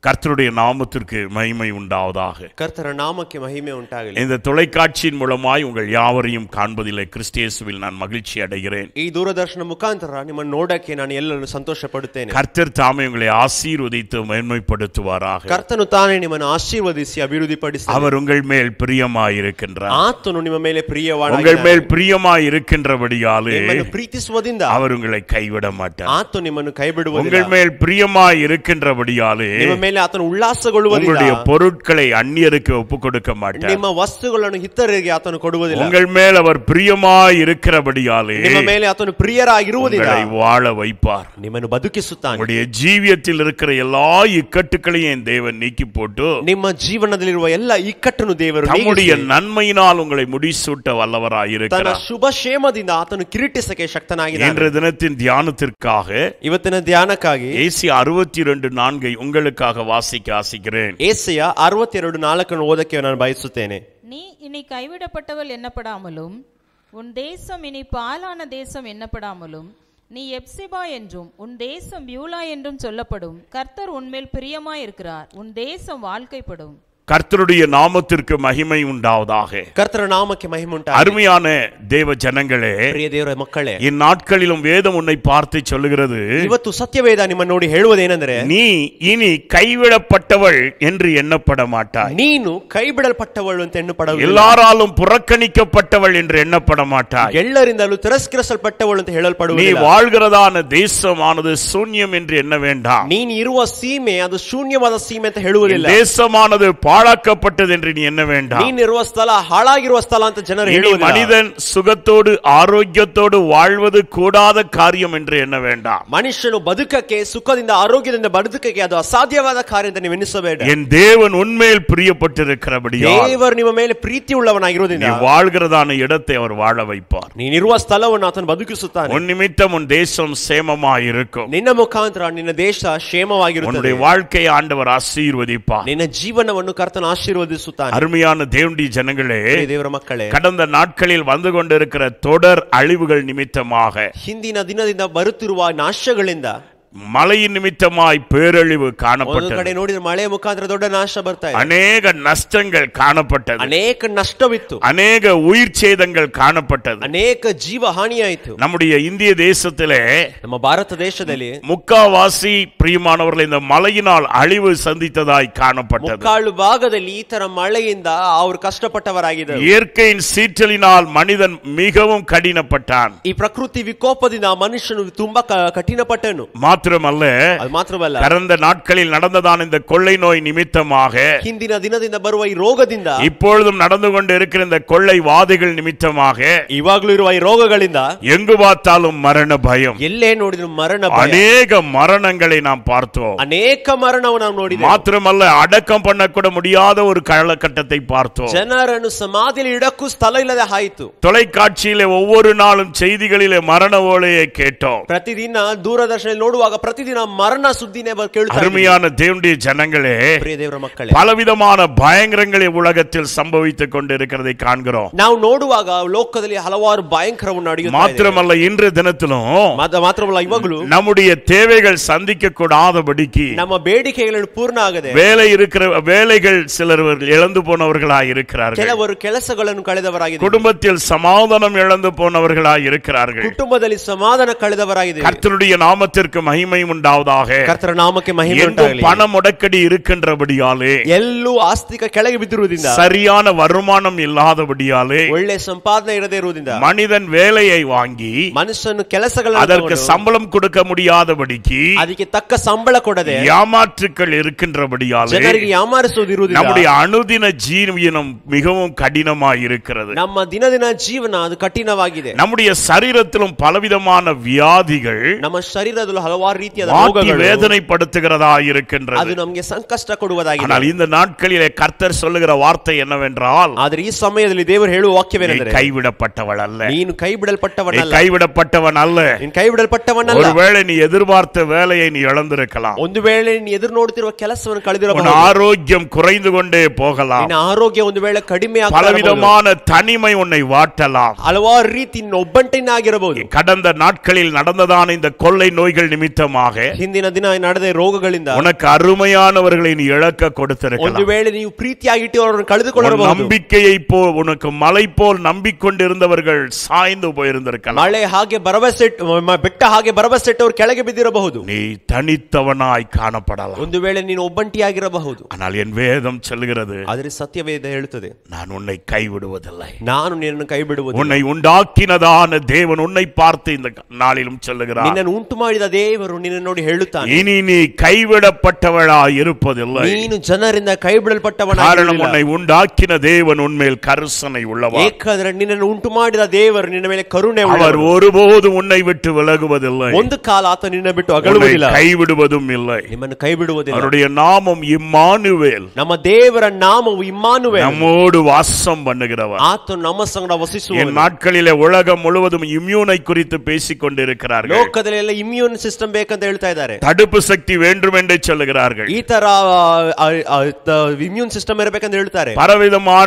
கர்த்தருடைய நாமத்திற்கு மகிமை உண்டாவதாக ಕರ್ತರ ನಾಮಕ್ಕೆ ಮಹಿಮೆ ಉಂಟಾಗಲಿ இந்த தொலைக்காட்சியின் மூலமாய் உங்கள் யாவரையும் காண்பதில்லை கிறிஸ்டியேசுவில் நான் மகிழ்ச்சி அடைகிறேன் ಈ ದೂರದರ್ಶನ ಮುಖಾಂತರ ನಿಮ್ಮನ್ನು ನೋಡಕ್ಕೆ ನಾನು ಎಲ್ಲರೂ ಸಂತೋಷ ಪಡುತ್ತೇನೆ கர்த்தர் தாமே உங்களை ஆசீர்வதித்து மேன்மைப்படுத்துவாராக ಕರ್ತನು ತಾನೇ ನಿಮ್ಮನ್ನು ಆಶೀರ್ವದಿಸಿ ಅಭಿವೃದ್ಧಿಪಡಿಸಿ அவர் உங்கள் மேல் பிரியமாயிருக்கின்றார் ಆತನು ನಿಮ್ಮ ಮೇಲೆ உங்கள் ಪ್ರಿಯವಾದ மேல் பிரியமாய் இருக்கின்றபடியாலே ನಿಮ್ಮನ್ನು ಪ್ರೀತಿಸುವುದರಿಂದ அவர் உங்களை கைவிட மாட்டார் ಆತ ನಿಮ್ಮನ್ನು ಕೈ ಬಿಡುವುದಿಲ್ಲ உங்கள் மேல் பிரியமாய் இருக்கின்றபடியாலே ನಿಮ್ಮ ಮೇಲೆ ಆತನು ಉಲ್ಲಾಸಗೊಳ್ಳುವುದಿಲ್ಲ உங்களுடைய பொருட்களை அந்நியருக்கு ஒப்பு கொடுக்க மாட்டார் ನಿಮ್ಮ ವಸ್ತುಗಳನ್ನು ಹಿತರಿಗೆ ಆತನು ಕೊಡುವುದಿಲ್ಲ உங்கள் மேல் அவர் பிரியமாய் இருக்கிறபடியாலே ನಿಮ್ಮ ಮೇಲೆ ಆತನು ಪ್ರಿಯರಾಗಿರುವುದಿಲ್ಲ உங்களை வாழ வைப்பார் ನಿಮ್ಮನ್ನು ಬದುಕಿಸುತ್ತಾನೆ உங்களுடைய ஜீவியத்தில் இருக்கிற எல்லா இக்கட்டுகளையும் என் தேவன் நீக்கி போட்டு ನಿಮ್ಮ ಜೀವನದಲ್ಲಿರುವ ಎಲ್ಲ ಇಕ್ಕಟ್ಟನ್ನು ದೇವರು தம்முடைய ನೀಗಿಸಿ, நன்மையினால் உங்களை முடிசூட்ட ತನ್ನ வல்லவராயிருக்கிறார் ಶುಭ ಕ್ಷೇಮದಿಂದ ಆತನು ಕಿರೀಟಿಸಕ್ಕೆ ಶಕ್ತನಾಗಿದ್ದಾನೆ இன்று தினத்தின் தியானத்திற்காக ಇವತ್ತಿನ ಧ್ಯಾನಕ್ಕಾಗಿ ஏசி அறுபத்தி ரெண்டு நான்கை உங்களுக்காக வாசிக்க ஆசிக்கிறேன் ಏಸೆಯ ಅರವತ್ತೆರಡು ನಾಲ್ಕನ್ನು ಓದಕ್ಕೆ ನಾನು ಬಯಸುತ್ತೇನೆ நீ இனி கைவிடப்பட்டவள் எண்ணப்படாமலும் உன் தேசம் இனி பாலான தேசம் எண்ணப்படாமலும் நீ எப்சிபா என்றும் உன் தேசம் பியூலா என்றும் சொல்லப்படும் கர்த்தர் உன்மேல் பிரியமாயிருக்கிறார் உன் தேசம் வாழ்க்கைப்படும் கர்த்தருடைய நாமத்திற்கு மகிமை உண்டாவதாக ಕರ್ತರ ನಾಮಕ್ಕೆ ಮಹಿಮೆ ಉಂಟು அருமையான தேவ ஜனங்களே ಪ್ರಿಯ ದೇವರ ಮಕ್ಕಳೇ இந்நாட்களிலும் வேதம் உன்னை பார்த்து சொல்லுகிறது ಇವತ್ತು ಸತ್ಯವೇದ ನಿಮ್ಮನ್ನು ನೋಡಿ ಹೇಳುವುದೇನೆಂದರೆ நீ இனி கைவிடப்பட்டவள் என்று எண்ணப்பட மாட்டாய் ನೀನು ಕೈ ಬಿಡಲ್ಪಟ್ಟವಳು ಅಂತ ಹೆಣ್ಣು ಪಡವಿಲ್ಲ எல்லாராலும் புறக்கணிக்கப்பட்டவள் என்று எண்ணப்பட மாட்டாய் ಎಲ್ಲರಿಂದಲೂ ತಿರಸ್ಕರಿಸಲ್ಪಟ್ಟವಳು ಅಂತ நீ ಹೇಳಲ್ಪಡುವುದಿಲ್ಲ வாழ்கிறதான தேசமானது சூன்யம் என்று எண்ண வேண்டாம் ನೀನು ಇರುವ ಸೀಮೆ ಅದು ಶೂನ್ಯವಾದ ಸೀಮೆ ಅಂತ ಹೇಳುವುದಿಲ್ಲ தேசமானது பாழாக்கப்பட்டது என்று நீ எண்ண வேண்டாம் ನೀನಿರುವ ಸ್ಥಳ ಹಾಳಾಗಿರುವ ಸ್ಥಳ ಅಂತ ಜನರು இனி ಹೇಳುವುದಿಲ್ಲ மனிதன் சுகத்தோடு ஆரோக்கியத்தோடு வாழ்வது கூடாத காரியம் என்று எண்ண வேண்டாம் ಮನುಷ್ಯನು ಬದುಕಕ್ಕೆ ಸುಖದಿಂದ ಆರೋಗ್ಯದಿಂದ ಬದುಕಕ್ಕೆ ಅದು ಅಸಾಧ್ಯವಾದ ಕಾರ್ಯ ಅಂತ ನೀವು ಎನಿಸಬೇಡ என் தேவன் உன்மேல் பிரியப்பட்டிருக்கிறபடியால் ದೇವರು ನಿಮ್ಮ ಮೇಲೆ ಪ್ರೀತಿ நீ ಉಳ್ಳವನಾಗಿರುವುದಿಲ್ಲ வாழ்கிறதான இடத்தை அவர் வாழ வைப்பார் ನೀನಿರುವ ಸ್ಥಳವನ್ನು ಆತನು ಬದುಕಿಸುತ್ತಾನೆ உன் நிமித்தம் உன் தேசம் சேமமாய் இருக்கும் ನಿನ್ನ ಮುಖಾಂತರ ನಿನ್ನ ದೇಶ ಕ್ಷೇಮವಾಗಿರುತ್ತದೆ உன்னுடைய வாழ்க்கையை ஆண்டவர் ஆசீர்வதிப்பார் ನಿನ್ನ ಜೀವನವನ್ನು ಕರ್ತನ ಆಶೀರ್ವದಿಸುತ್ತಾನೆ அருமையான தேவனுடைய ஜனங்களே ಪ್ರಿಯ ದೇವರ ಮಕ್ಕಳೇ கடந்த நாட்களில் வந்து கொண்டிருக்கிற தொடர் அழிவுகள் நிமித்தமாக ಹಿಂದಿನ ದಿನದಿಂದ ಬರುತ್ತಿರುವ ನಾಶಗಳಿಂದ மழையின் நிமித்தமாய் பேரழிவு ಒಂದು காணப்பட்டது ಕಡೆ ನೋಡಿದ್ರೆ ಮಳೆಯ ಮುಖಾಂತರ ದೊಡ್ಡ ನಾಶ ಬರ್ತಾ ಇದೆ அநேக நஷ்டங்கள் காணப்பட்டது ಅನೇಕ ನಷ್ಟವಿತ್ತು அநேக உயிர் சேதங்கள் காணப்பட்டது ಅನೇಕ ಜೀವ ಹಾನಿಯಾಯಿತು நம்முடைய இந்திய தேசத்திலே ನಮ್ಮ ಭಾರತ ದೇಶದಲ್ಲಿ முக்காவாசி பிரியமானவர்கள் இந்த மழையினால் அழிவு சந்தித்ததாய் காணப்பட்டது ಮುಕ್ಕಾಳು ಭಾಗದಲ್ಲಿ ಈ ತರ ಮಳೆಯಿಂದ ಅವರು ಕಷ್ಟಪಟ್ಟವರಾಗಿದ್ದರು இயற்கையின் சீற்றலினால் மனிதன் மிகவும் கடினப்பட்டான் ಈ ಪ್ರಕೃತಿ ವಿಕೋಪದಿಂದ ಮನುಷ್ಯನು ತುಂಬಾ ಕ- ಕಠಿಣಪಟ್ಟನು மாத்திரமல்ல ಅದು ಮಾತ್ರವಲ್ಲ கடந்த நாட்களில் நடந்ததான இந்த கொள்ளை நோய் நிமித்தமாக ಹಿಂದಿನ ದಿನದಿಂದ ಬರುವ ಈ ರೋಗದಿಂದ இப்பொழுதும் நடந்து கொண்டு இருக்கிற இந்த கொள்ளை வாதைகள் நிமித்தமாக ಇವಾಗ್ಲೂ ಇರುವ ಈ ರೋಗಗಳಿಂದ எங்கு பார்த்தாலும் மரண பயம் ಎಲ್ಲೇ ನೋಡಿದ್ರು ಮರಣ ಭಯ. அநேக மரணங்களை நாம் பார்த்தோம் ಅನೇಕ ಮರಣವು ನಾವು ನೋಡಿದ್ದೇವೆ மாத்திரமல்ல அடக்கம் பண்ணக்கூட முடியாத ஒரு காலகட்டத்தை பார்த்தோம் ಜನರನ್ನು ಸಮಾಧಿಯಲ್ಲಿ ಇಡಕ್ಕೂ ಸ್ಥಳ ಇಲ್ಲದೆ ಆಯಿತು தொலைக்காட்சியிலே ஒவ்வொரு நாளும் செய்திகளிலே மரண ஓலையை கேட்டோம் ಪ್ರತಿದಿನ ದೂರದರ್ಶನ ನೋಡುವಾಗ ಪ್ರತಿದಿನ ಮರಣ ಸುದ್ದಿನೇ ಬ- ಕೇಳ್ತಾ ಇದ್ದೀವಿ. அருமையான தேவனுடைய ஜனங்களே ಪ್ರಿಯ ದೇವರ ಮಕ್ಕಳೇ பலவிதமான பயங்கரங்களை உலகத்தில் சம்பவித்துக் கொண்டிருக்கிறதை காண்கிறோம் ನಾವು ನೋಡುವಾಗ ಲೋಕದಲ್ಲಿ ಹಲವಾರು ಭಯಂಕರವನ್ನು ನಡೆಯುತ್ತೆ மாத்திரமல்ல இன்று தினத்திலும் ಮಾತ್ರವಲ್ಲ ಇವಾಗಲೂ நம்முடைய தேவைகள் சந்திக்க கூடாதபடிக்கு ನಮ್ಮ ಬೇಡಿಕೆಗಳನ್ನು ಪೂರ್ಣ ಆಗದೆ வேலை இருக்கிற வேலைகள் சிலர் இழந்து போனவர்களாய் இருக்கிறார்கள் ಕೆಲವರು ಕೆಲಸಗಳನ್ನು ಕಳೆದವರಾಗಿದೆ குடும்பத்தில் சமாதானம் இழந்து போனவர்களாய் இருக்கிறார்கள் ಕುಟುಂಬದಲ್ಲಿ ಸಮಾಧಾನ ಕಳೆದವರಾಗಿದೆ கர்த்தருடைய நாமத்திற்கு மகிமை உண்டாவதாக ಕರ್ತರ ನಾಮಕ್ಕೆ ಮಹಿಮೆ எங்கும் ಉಂಟಾಗಲಿ பண முடக்கடி இருக்கின்றபடியாலே ಎಲ್ಲೂ ಆಸ್ತಿಕ ಕೆಳಗೆ ಬಿದ್ದಿರುವುದರಿಂದ சரியான வருமானம் இல்லாதபடியாலே ಒಳ್ಳೆ ಸಂಪಾದನೆ ಇರದೇ ಇರುವುದರಿಂದ மனிதன் வேலையை வாங்கி ಮನುಷ್ಯನು ಕೆಲಸಗಳನ್ನು அதற்கு ತಗೊಂಡು சம்பளம் கொடுக்க முடியாதபடிக்கு ಅದಕ್ಕೆ ತಕ್ಕ ಸಂಬಳ ಕೊಡದೆ ஏமாற்றுக்கள் இருக்கின்றபடியாலே ಜನರಿಗೆ ಯಾಮಾರಿಸುವುದಿರುವುದಿಲ್ಲ நம்முடைய அனுதின ஜீவனம் மிகவும் கடினமாய் இருக்கிறது ನಮ್ಮ ದಿನ ದಿನ ಜೀವನ ಅದು ಕಠಿಣವಾಗಿದೆ நம்முடைய சரீரத்திலும் பலவிதமான வியாதிகள் ನಮ್ಮ ಶರೀರದಲ್ಲೂ ಹಲವಾರು ರೀತಿಯಾದ வாட்டி ರೋಗಗಳು வேதனைப்படுத்துகிறதா ಅದು இருக்கின்றது ನಮಗೆ ಸಂಕಷ್ಟ ಕೊಡುವುದಾಗಿದೆ ஆனால் இந்த நாட்களிலே கர்த்தர் சொல்லுகிற வார்த்தை என்னவென்றால் ಆದ್ರೆ ಈ ಸಮಯದಲ್ಲಿ ದೇವರು ಹೇಳುವ நீ ವಾಕ್ಯವೇನೆಂದರೆ கைவிடப்பட்டவள் அல்ல ನೀನು ಕೈ நீ ಬಿಡಲ್ಪಟ್ಟವನಲ್ಲ கைவிடப்பட்டவன் அல்ல ನೀನು ಕೈ ಬಿಡಲ್ಪಟ್ಟವನಲ್ಲ ஒருவேளை நீ எதிர்பார்த்த வேலையை நீ இழந்திருக்கலாம் ಒಂದು ವೇಳೆ ನೀನು ಎದುರು ನೋಡುತ್ತಿರುವ ಕೆಲಸವನ್ನು உன் ಕಳೆದಿರಬಹುದು ஆரோக்கியம் குறைந்து கொண்டே போகலாம் ನಿನ್ನ ಆರೋಗ್ಯ ಒಂದು ವೇಳೆ ಕಡಿಮೆ ಆಗ್ತಾ ಇರಬಹುದು. பலவிதமான தனிமை உன்னை வாட்டலாம் ಹಲವಾರು ರೀತಿ ನಿನ್ನ ಒಬ್ಬಂಟಿನಾಗಿರಬಹುದು கடந்த நாட்களில் நடந்ததான இந்த கொள்ளை நோய்கள் நிமித்தமாக நிமித்தமாக ಹಿಂದಿನ ದಿನ ನಡೆದ ರೋಗಗಳಿಂದ உனக்கு அருமையானவர்களை நீ இழக்க ಒಂದು கொடுத்திருக்கலாம் ವೇಳೆ ನೀವು ಪ್ರೀತಿಯಾಗಿಟ್ಟು ಅವರನ್ನು உன் ಕಳೆದುಕೊಳ್ಳಬಹುದು நம்பிக்கையை போல் உனக்கு மலை போல் நம்பிக்கொண்டிருந்தவர்கள் சாய்ந்து போயிருந்திருக்கலாம் ಮಳೆ ಹಾಗೆ ಭರವಸೆ ಇಟ್ಟು- ಮ- ಬೆಟ್ಟ ಹಾಗೆ ಭರವಸೆ ಇಟ್ಟವರು ಕೆಳಗೆ ಬಿದ್ದಿರಬಹುದು நீ தனித்தவனாய் காணப்படலாம் ಒಂದು ವೇಳೆ ನೀನು ಒಬ್ಬಂಟಿಯಾಗಿರಬಹುದು ஆனால் என் வேதம் சொல்லுகிறது ಆದರೆ ಸತ್ಯವೇದ ಹೇಳುತ್ತದೆ நான் உன்னை கைவிடுவதில்லை ನಾನು ನಿನ್ನನ್ನು ಕೈ ಬಿಡುವುದು உன்னை உண்டாக்கினதான தேவன் உன்னை பார்த்து இந்த நாளிலும் சொல்லுகிறார் ನಿನ್ನನ್ನು ಉಂಟು ಮಾಡಿದ ದೇವರು ನಿನ್ನ ನೋಡಿ ಹೇಳುತ್ತಾನೆ இனி நீ கைவிடப்பட்டவளா இருப்பதில்லை ನೀನು ಜನರಿಂದ ಕೈ ಬಿಡಲ್ಪಟ್ಟವನ காரணம் உன்னை உண்டாக்கின தேவன் உன்மேல் கருசனை உள்ளவர் ಏಕಾದ್ರೆ ನಿನ್ನನ್ನು ಉಂಟು ಮಾಡಿದ ದೇವರು ನಿನ್ನ ಮೇಲೆ ಕರುಣೆ அவர் ಉಳ್ಳವರು. ஒருபோதும் உன்னை விட்டு விலகுவதில்லை ಒಂದು ಕಾಲ ಆತ ನಿನ್ನ ಬಿಟ್ಟು உன்னை ಅಗಲುವುದಿಲ್ಲ கைவிடுவதும் இல்லை ನಿಮ್ಮನ್ನು ಕೈ ಬಿಡುವುದಿಲ್ಲ அவருடைய நாமம் இம்மானுவேல் ನಮ್ಮ ದೇವರ ನಾಮವು ಇಮ್ಮಾನುವೆ நம்மோடு வாசம் பண்ணுகிறவர் ಆತ ನಮ್ಮ ಸಂಗಡ ವಸಿಸುವ என் நாட்களிலே உலகம் முழுவதும் இம்யூனை குறித்து பேசிக் கொண்டிருக்கிறார்கள் ಲೋಕದಲ್ಲಿ ಎಲ್ಲ ಇಮ್ಯೂನ್ ಸಿಸ್ಟಮ್ ಬೇಕಂತ ಹೇಳ್ತಾ ಇದ್ದಾರೆ தடுப்பு சக்தி வேண்டும் என்று சொல்லுகிறார்கள் ಈ ತರ ಇಮ್ಯೂನ್ ಸಿಸ್ಟಮ್ ಇರಬೇಕಂತ ಹೇಳ್ತಾರೆ பலவிதமான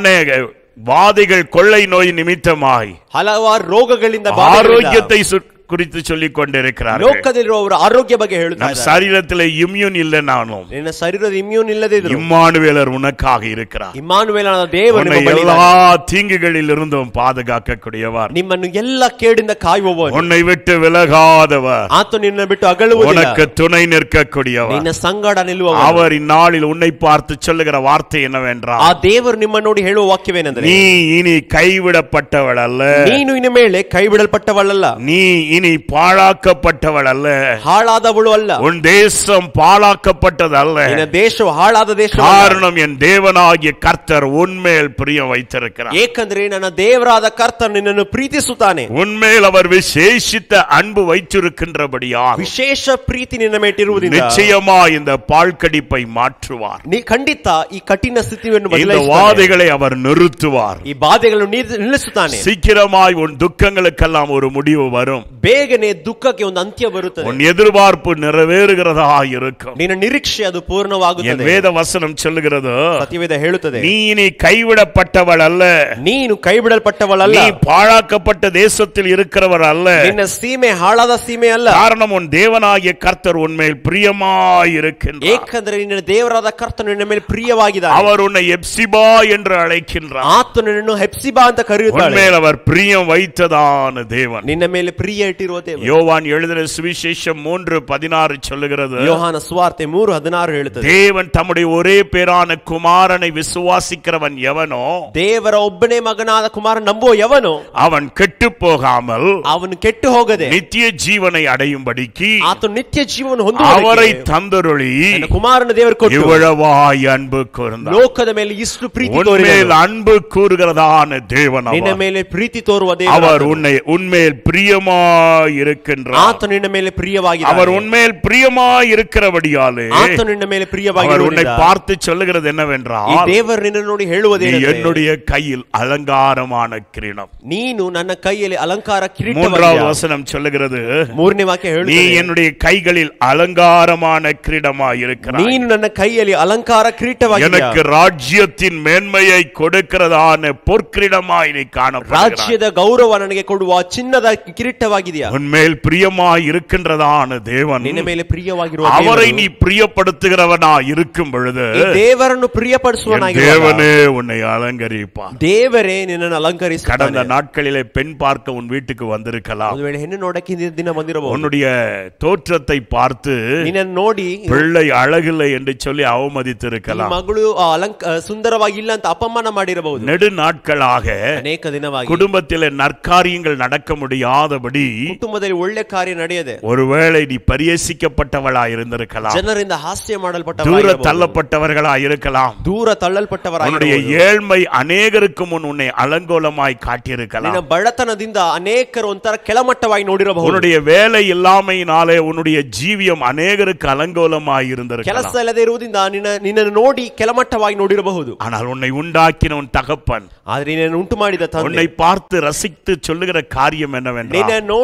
வாதைகள் கொள்ளை நோய் நிமித்தமாய் ಹಲವಾರು ರೋಗಗಳಿಂದ ಬಾಧೆಗಳಿಂದ ஆரோக்கியத்தை சு- குறித்து சொல்லிக் கொண்டிருக்கிறார்கள் ಲೋಕದಲ್ಲಿರುವವರ ಆರೋಗ್ಯ ಬಗ್ಗೆ ಹೇಳ್ತಾ நம் ಇದ್ದಾರೆ சரீரத்தில் இம்யூன் இல்லை நானும் ನಿನ್ನ ಶರೀರದ ಇಮ್ಯೂನ್ ಇಲ್ಲದೆ ಇದ್ರು இம்மானுவேலர் உனக்காக இருக்கிறார் ಇಮ್ಮಾನುವೇಲನ ದೇವರು உன்னை ನಿಮ್ಮ ಬಳಿ எல்லா ಇದ್ದಾನೆ. தீங்குகளில் இருந்தும் பாதுகாக்கக்கூடியவர் ನಿಮ್ಮನ್ನು ಎಲ್ಲ ಕೇಡಿಂದ ಕಾಯುವವನು உன்னை விட்டு விலகாதவர் ಆತ ನಿನ್ನ ಬಿಟ್ಟು ಅಗಲುವುದಿಲ್ಲ உனக்கு துணை நிற்கக்கூடியவர் ನಿನ್ನ ಸಂಗಡ ನಿಲ್ಲುವವನು அவர் இந்நாளில் உன்னை பார்த்து சொல்லுகிற வார்த்தை என்னவென்றால் ಆ ದೇವರು ನಿಮ್ಮ ನೋಡಿ ಹೇಳುವ ವಾಕ್ಯವೇನೆಂದರೆ நீ இனி கைவிடப்பட்டவள் அல்ல ನೀನು ಇನ್ನು ಮೇಲೆ ಕೈ ಬಿಡಲ್ಪಟ್ಟವಳಲ್ಲ நீ இனி பாழாக்கப்பட்டவள் அல்ல ಹಾಳಾದವಳು ಅಲ್ಲ உன் தேசம் பாழாக்கப்பட்டது அல்ல ನಿನ್ನ ದೇಶವು ಹಾಳಾದ ದೇಶ காரணம் என் தேவனாகிய கர்த்தர் உன்மேல் பிரியம் வைத்திருக்கிறார் ಏಕೆಂದ್ರೆ ನನ್ನ ದೇವರಾದ ಕರ್ತನು ನಿನ್ನನ್ನು ಪ್ರೀತಿಸುತ್ತಾನೆ உன்மேல் அவர் விசேஷித்த அன்பு வைத்திருக்கின்றபடியால் ವಿಶೇಷ ಪ್ರೀತಿ ನಿನ್ನ ಮೇಟಿರುವುದಿಲ್ಲ நிச்சயமா இந்த பாழ்கடிப்பை மாற்றுவார் ನೀ ಖಂಡಿತ ಈ ಕಠಿಣ ಸ್ಥಿತಿಯನ್ನು இந்த ಬದಲಾಯಿಸುತ್ತಾನೆ வாதைகளை அவர் நிறுத்துவார் ಈ ಬಾಧೆಗಳನ್ನು ನೀ- ನಿಲ್ಲಿಸುತ್ತಾನೆ சீக்கிரமாய் உன் துக்கங்களுக்கெல்லாம் ஒரு முடிவு வரும் ಬೇಗನೆ ದುಃಖಕ್ಕೆ ಒಂದು ಅಂತ್ಯ ಬರುತ್ತದೆ உன் எதிர்பார்ப்பு நிறைவேறுகிறதா இருக்கும் ನಿನ್ನ ನಿರೀಕ್ಷೆ ಅದು என் ಪೂರ್ಣವಾಗುತ್ತದೆ வேத வசனம் சொல்லுகிறது ಸತ್ಯವೇದ ಹೇಳುತ್ತದೆ நீ இனி கைவிடப்பட்டவள் அல்ல ನೀನು ಕೈ ಬಿಡಲ್ಪಟ್ಟವಳಲ್ಲ நீ பாழாக்கப்பட்ட தேசத்தில் இருக்கிறவர் அல்ல ನಿನ್ನ ಸೀಮೆ ಹಾಳಾದ ಸೀಮೆ ಅಲ್ಲ காரணம் உன் தேவனாகிய கர்த்தர் உன்மேல் பிரியமாயிருக்கின்றார் ಏಕೆಂದ್ರೆ ನಿನ್ನ ದೇವರಾದ ಕರ್ತನು ನಿನ್ನ ಮೇಲೆ ಪ್ರಿಯವಾಗಿದ್ದಾನೆ அவர் உன்னை எப்சிபா என்று அழைக்கின்றார் ಆತ ನಿನ್ನನ್ನು ಹೆಪ್ಸಿಬಾ ಅಂತ ಕರೆಯುತ್ತಾಳೆ உன்மேல் அவர் பிரியம் வைத்ததான தேவன் ನಿನ್ನ ಮೇಲೆ ಪ್ರಿಯ ಇಟ್ಟಿರುವ ದೇವರು யோவான் எழுதின சுவிசேஷம் மூன்று பதினாறு சொல்லுகிறது ಯೋಹಾನ ಸುವಾರ್ತೆ ಮೂರು ಹದಿನಾರು ಹೇಳುತ್ತದೆ தேவன் தம்முடைய ஒரே பேரான குமாரனை விசுவாசிக்கிறவன் எவனோ ದೇವರ ಒಬ್ಬನೇ ಮಗನಾದ ಕುಮಾರ ನಂಬುವ ಯವನು அவன் கெட்டு போகாமல் ಅವನು ಕೆಟ್ಟು ಹೋಗದೆ நித்திய ஜீவனை அடையும்படிக்கு ಆತ ನಿತ್ಯ ಜೀವನ அவரை ಹೊಂದುವ தந்தருளி ಕುಮಾರನ ದೇವರು ಕೊಟ್ಟು இவ்வளவாய் அன்பு கூர்ந்தார் ಲೋಕದ ಮೇಲೆ ಇಷ್ಟು ಪ್ರೀತಿ உன்மேல் ತೋರಿದನು அன்பு கூறுகிறதான தேவன் ನಿನ್ನ அவர். ಮೇಲೆ ಪ್ರೀತಿ ತೋರುವ அவர் ದೇವರು உன்னை உன்மேல் பிரியமாய் இருக்கின்றார் ಆತ ನಿನ್ನ ಮೇಲೆ ಪ್ರಿಯವಾಗಿ அவர் உன்மேல் பிரியமாய் இருக்கிறபடியாலே ಆತ ನಿನ್ನ ಮೇಲೆ அவர் உன்னை ಪ್ರಿಯವಾಗಿ பார்த்து சொல்லுகிறது ಈ என்னவென்றால் ದೇವರು ನಿನ್ನ ನೋಡಿ நீ ಹೇಳುವುದೇನೆಂದರೆ என்னுடைய கையில் அலங்காரமான கிரீடம் ನೀನು ನನ್ನ ಕೈಯಲ್ಲಿ ಅಲಂಕಾರ மூன்றாவது ಕಿರೀಟ வசனம் சொல்லுகிறது ಮೂರನೇ ವಾಕ್ಯ நீ ಹೇಳುತ್ತದೆ என்னுடைய கைகளில் அலங்காரமான கிரீடமாய் இருக்கிறாய் ನೀನು ನನ್ನ ಕೈಯಲ್ಲಿ ಅಲಂಕಾರ ಕಿರೀಟವಾಗಿ எனக்கு ராஜ்யத்தின் மேன்மையை கொடுக்கிறதான பொற்கிரீடமாய் நீ காணப்படுகிறாய் ರಾಜ್ಯದ ಗೌರವ ನನಗೆ ಕೊಡುವ ಚಿನ್ನದ ಕಿರೀಟವಾಗಿದೆಯಾ உன்மேல் பிரியமாய் இருக்கின்றதான தேவன் ನಿನ್ನ ಮೇಲೆ ಪ್ರಿಯವಾಗಿರುವ அவரை ದೇವರು, நீ பிரியப்படுத்துகிறவனா இருக்கும் பொழுது ಈ ದೇವರನ್ನು என் ಪ್ರಿಯಪಡಿಸುವನಾಗಿರುವಾಗ தேவனே உன்னை அலங்கரிப்பார் ದೇವರೇ ನಿನ್ನನ್ನು கடந்த ಅಲಂಕರಿಸುತ್ತಾನೆ நாட்களிலே பெண் பார்க்க உன் வீட்டுக்கு வந்திருக்கலாம் ಒಂದು ವೇಳೆ ಹೆಣ್ಣು ನೋಡಕ್ಕೆ ಹಿಂದಿನ ದಿನ ಬಂದಿರಬಹುದು உன்னுடைய தோற்றத்தை பார்த்து ನಿನ್ನನ್ನು ನೋಡಿ பிள்ளை அழகில்லை என்று சொல்லி ಈ அவமதித்திருக்கலாம் ಮಗಳು ಆ ಅಲಂಕ ಆ, ಸುಂದರವಾಗಿಲ್ಲ ಅಂತ ಅಪಮಾನ ಮಾಡಿರಬಹುದು நெடு நாட்களாக ಅನೇಕ ದಿನವಾಗಿ குடும்பத்திலே நற்காரியங்கள் நடக்க முடியாதபடி ಕುಟುಂಬದಲ್ಲಿ ಒಳ್ಳೆ ಕಾರ್ಯ ನಡೆಯದೆ ஒருவேளை நீ பரியசிக்கப்பட்டவளா இருந்திருக்கலாம் ಜನರಿಂದ ಹಾಸ್ಯ தூர ಮಾಡಲ್ಪಟ್ಟ தள்ளப்பட்டவர்களா இருக்கலாம் ದೂರ உன்னுடைய ತಳ್ಳಲ್ಪಟ್ಟವರಾಗಿ ஏழ்மை அநேகருக்கு முன் உன்னை அலங்கோலமாய் ನಿನ್ನ காட்டியிருக்கலாம் ಬಡತನದಿಂದ ಅನೇಕರು ಒಂಥರ ಕೆಳಮಟ್ಟವಾಗಿ ನೋಡಿರಬಹುದು உன்னுடைய வேலை இல்லாமையினாலே உன்னுடைய ஜீவியம் அநேகருக்கு அலங்கோலமாய் ಕೆಲಸ இருந்திருக்கலாம் ಇಲ್ಲದೆ ಇರುವುದರಿಂದ ನಿನ್ನ ನಿನ್ನನ್ನು ನೋಡಿ ಕೆಳಮಟ್ಟವಾಗಿ ನೋಡಿರಬಹುದು ஆனால் உன்னை உண்டாக்கின உன் தகப்பன் ಆದ್ರೆ ನಿನ್ನನ್ನು ಉಂಟು ಮಾಡಿದ ತಂದೆ உன்னை பார்த்து ரசித்து சொல்லுகிற காரியம் ನಿನ್ನ என்னவென்றால் ನೋಡಿ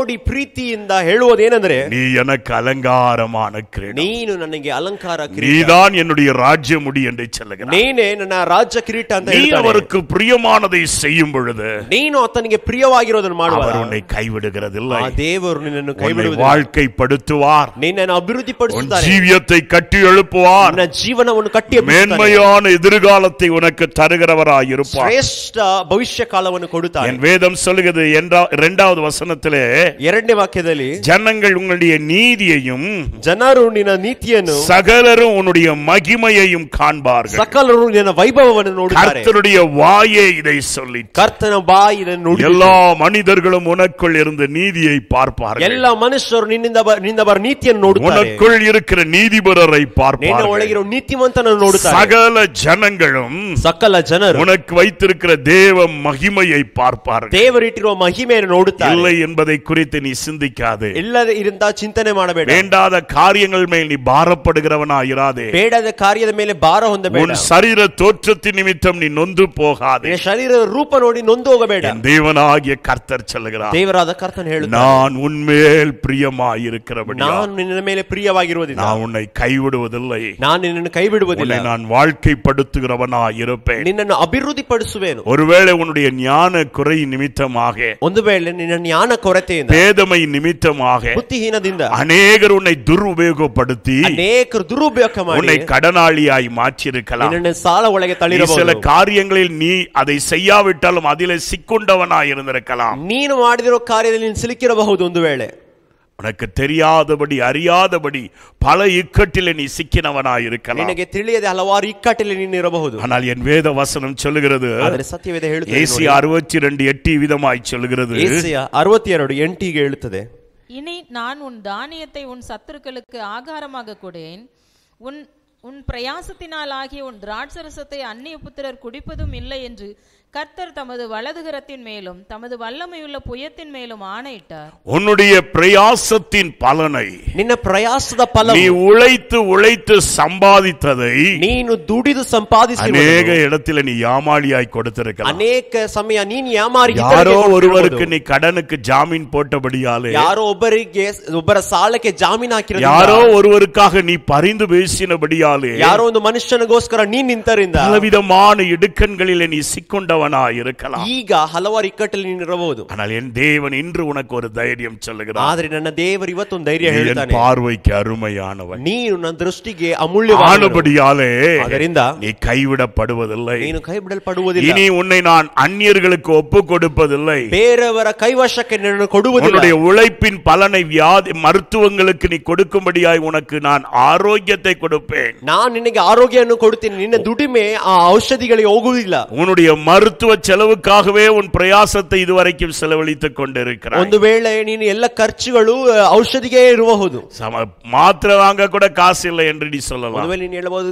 ನೋಡಿ ಪ್ರೀತಿಯಿಂದ ಹೇಳುವುದೇನೆಂದ್ರೆ நீ எனக்கு அலங்காரமான கிரீடம் ನೀನು ನನಗೆ ಅಲಂಕಾರ ಕಿರೀಟ நீதான் என்னுடைய ராஜ்ய முடி என்று சொல்லுகிறார் ನೀನೇ ನನ್ನ ರಾಜ್ಯ ಕಿರೀಟ ಅಂತ நீ ಹೇಳ್ತಾನೆ. அவருக்கு பிரியமானதை செய்யும் பொழுது ನೀನು ಆತನಿಗೆ ಪ್ರಿಯವಾಗಿರೋದನ್ನು ಮಾಡುವ அவர் உன்னை கைவிடுகிறதில்லை ಆ ದೇವರು ನಿನ್ನನ್ನು உன்னை ಕೈಬಿಡುವುದಿಲ್ಲ வாழ்க்கைப்படுத்துவார் ನಿನ್ನನ್ನು ಅಭಿವೃದ್ಧಿ உன் ಪಡಿಸುತ್ತಾರೆ ஜீவியத்தை கட்டி எழுப்புவார் ನಿನ್ನ ಜೀವನವನ್ನು ಕಟ್ಟಿ ಎಬ್ಬಿಸುತ್ತಾನೆ. மேன்மையான எதிர்காலத்தை உனக்கு தருகிறவராய் இருப்பார் ಶ್ರೇಷ್ಠ ಭವಿಷ್ಯ ಕಾಲವನ್ನು ಕೊಡುತ್ತಾನೆ என் வேதம் சொல்லுகிறது என்றா- இரண்டாவது வசனத்திலே ಎರಡನೇ ವಾಕ್ಯದಲ್ಲಿ ஜனங்கள் உங்களுடைய நீதியையும் ಜನರು ನಿನ್ನ ನೀತಿಯನ್ನು சகலரும் உன்னுடைய மகிமையையும் காண்பார்கள் ಸಕಲರು ನಿನ್ನ ವೈಭವವನ್ನು ನೋಡುತ್ತಾರೆ கர்த்தருடைய வாயே இதை சொல்லி ಕರ್ತನ ಬಾಯಿ ನೋಡಿ எல்லா மனிதர்களும் உனக்குள் இருந்து நீதியை பார்ப்பார்கள் ಎಲ್ಲ ಮನುಷ್ಯರು ನಿನ್ನಿಂದ ಬ- ನಿನ್ನಿಂದ ಬರ ನೀತಿಯನ್ನು ನೋಡುತ್ತಾರೆ உனக்குள் இருக்கிற நீதிபரரை ನಿನ್ನ பார்ப்பார்கள் ಒಳಗಿರೋ ನೀತಿವಂತನನ್ನು ನೋಡುತ್ತಾರೆ சகல ஜனங்களும் ಸಕಲ ಜನರು உனக்கு வைத்திருக்கிற தேவ மகிமையை பார்ப்பார்கள் ದೇವರಿಟ್ಟಿರುವ ಮಹಿಮೆಯನ್ನು ನೋಡುತ್ತಾರೆ இல்லை என்பதை குறித்து நீ சிந்திக்காதே ಇಲ್ಲದೆ ಇರಿಂದ ಚಿಂತನೆ ಮಾಡಬೇಡ வேண்டாத காரியங்கள் மேல் நீ பாரப்படுகிறவனா இராதே ಬೇಡದ ಕಾರ್ಯದ ಮೇಲೆ ಭಾರ ಹೊಂದಬೇಡ உன் சரீர தோற்றத்தின் நிமித்தம் நீ நொந்து போகாதே ನಿನ್ನ ಶರೀರದ ರೂಪ ನೋಡಿ ನೊಂದು ಹೋಗಬೇಡ என் தேவனாகிய கர்த்தர் சொல்லுகிறார் ದೇವರಾದ ಕರ್ತನ ಹೇಳುತ್ತಾನೆ நான் உன்மேல் பிரியமாயிருக்கிறபடி ನಾನು ನಿನ್ನ ಮೇಲೆ ಪ್ರಿಯವಾಗಿರುವುದಿಲ್ಲ நான் உன்னை கைவிடுவதில்லை ನಾನು ನಿನ್ನನ್ನು ಕೈ ಬಿಡುವುದಿಲ್ಲ உன்னை நான் வாழ்க்கைப்படுத்துகிறவனா இருப்பேன் ನಿನ್ನನ್ನು ಅಭಿವೃದ್ಧಿ ಪಡಿಸುವೇನು ஒருவேளை உன்னுடைய ஞான குறை நிமித்தமாக ಒಂದು ವೇಳೆ ನಿನ್ನ ಜ್ಞಾನ ಕೊರತೆಯಿಂದ பேதமை நிமித்தமாக ಬುದ್ಧಿಹೀನದಿಂದ அநேகர் உன்னை துருபயோகப்படுத்தி ಅನೇಕರು ದುರುಪಯೋಗ ಮಾಡಿ உன்னை கடனாளியாய் மாற்றிருக்கலாம் ನಿನ್ನನ್ನು ಸಾಲ ಒಳಗೆ நீ சில ತಳ್ಳಿರಬಹುದು காரியங்களில் நீ அதை செய்யாவிட்டாலும் அதிலே சிக்குண்டவனாய் இருந்திருக்கலாம் ನೀನು ಮಾಡಿದಿರೋ ಕಾರ್ಯದಲ್ಲಿ ನೀನು ಸಿಲುಕಿರಬಹುದು ಒಂದು ವೇಳೆ உனக்கு தெரியாதபடி அறியாதபடி பல இக்கட்டிலே நீ சிக்கினவனாய் இருக்கலாம் ನಿನಗೆ ತಿಳಿಯದೆ ಹಲವಾರು ಇಕ್ಕಟ್ಟಲ್ಲಿ ನೀನು ಇರಬಹುದು ஆனால் என் வேத வசனம் சொல்லுகிறது ಆದರೆ ಸತ್ಯವೇದ ಹೇಳುತ್ತದೆ ஏசி அறுபத்தி ரெண்டு எட்டு விதமாய் சொல்லுகிறது ಏಸಿಯ ಅರವತ್ತೆರಡು ಎಂಟಿಗೆ ಹೇಳುತ್ತದೆ இனி நான் உன் தானியத்தை உன் சத்துருக்களுக்கு ஆகாரமாக கொடேன் உன் உன் பிரயாசத்தினால் ஆகிய உன் திராட்சரசத்தை அந்நிய புத்திரர் குடிப்பதும் இல்லை என்று கர்த்தர் தமது வலதுகரத்தின் மேலும் தமது வல்லமையுள்ள புயத்தின் மேலும் ஆணையிட்டார் உன்னுடைய பிரயாசத்தின் பலனை ನಿನ್ನ ಪ್ರಯಾಸದ ಫಲ நீ உழைத்து உழைத்து சம்பாதித்ததை ನೀನು ದುಡಿದು ಸಂಪಾದಿಸಿ அநேக இடத்துல நீ யாமாளியாய் கொடுத்திருக்கலாம் ಅನೇಕ ಸಮಯ ನೀನು ಯಾಮಾರಿ யாரோ ஒருவருக்கு நீ கடனுக்கு ஜாமீன் போட்டபடியாலே ಯಾರೋ ಒಬ್ಬರಿಗೆ ಒಬ್ಬರ ಸಾಲಕ್ಕೆ ಜಾಮೀನು ಹಾಕಿರೋದ್ರಿಂದ யாரோ ஒருவருக்காக நீ பரிந்து பேசினபடியாலே ಯಾರೋ ಒಂದು ಮನುಷ್ಯನಿಗೋಸ್ಕರ ನೀನ್ ನಿಂತರಿಂದ பலவிதமான இடுக்கண்களிலே நீ சிக்கொண்டவனாய் இருக்கலாம் ಈಗ ಹಲವಾರು ಇಕ್ಕಟ್ಟಲ್ಲಿ ನೀನು ಇರಬಹುದು ஆனால் என் தேவன் இன்று உனக்கு ஒரு தைரியம் சொல்லுகிறார் ಆದ್ರೆ ನನ್ನ ದೇವರು ಇವತ್ತೊಂದು ಧೈರ್ಯ நீ என் ಹೇಳ್ತಾನೆ பார்வைக்கு அருமையானவன் ನೀನು ನನ್ನ ದೃಷ್ಟಿಗೆ ಅಮೂಲ್ಯವಾದ ஆனபடியாலே ಅದರಿಂದ நீ கைவிடப்படுவதில்லை ನೀನು ಕೈ ಬಿಡಲ್ಪಡುವುದಿಲ್ಲ இனி உன்னை நான் அந்நியர்களுக்கு ஒப்பு கொடுப்பதில்லை ಬೇರೆಯವರ ಕೈವಶಕ್ಕೆ ನಿನ್ನನ್ನು ಕೊಡುವುದಿಲ್ಲ உன்னுடைய உழைப்பின் பலனை வியாதி மருத்துவங்களுக்கு நீ கொடுக்கும்படியாய் உனக்கு நான் ஆரோக்கியத்தை கொடுப்பேன் ನಾನು ನಿನಗೆ ಆರೋಗ್ಯವನ್ನು ಕೊಡುತ್ತೇನೆ ನಿನ್ನ ದುಡಿಮೆ ಆ ಔಷಧಿಗಳಿಗೆ ಹೋಗುವುದಿಲ್ಲ உன்னுடைய மருத்துவ செலவுக்காகவே உன் பிரயாசத்தை இதுவரைக்கும் செலவழித்துக் கொண்டிருக்கிறாய் ಒಂದು ವೇಳೆ ನೀನು ಎಲ್ಲ ಖರ್ಚುಗಳು ಆ, ಔಷಧಿಗೆ ಇರಬಹುದು சம- மாத்திரை வாங்க கூட காசு இல்லை என்று நீ ಒಂದು சொல்லலாம் ವೇಳೆ ನೀನು ಹೇಳಬಹುದು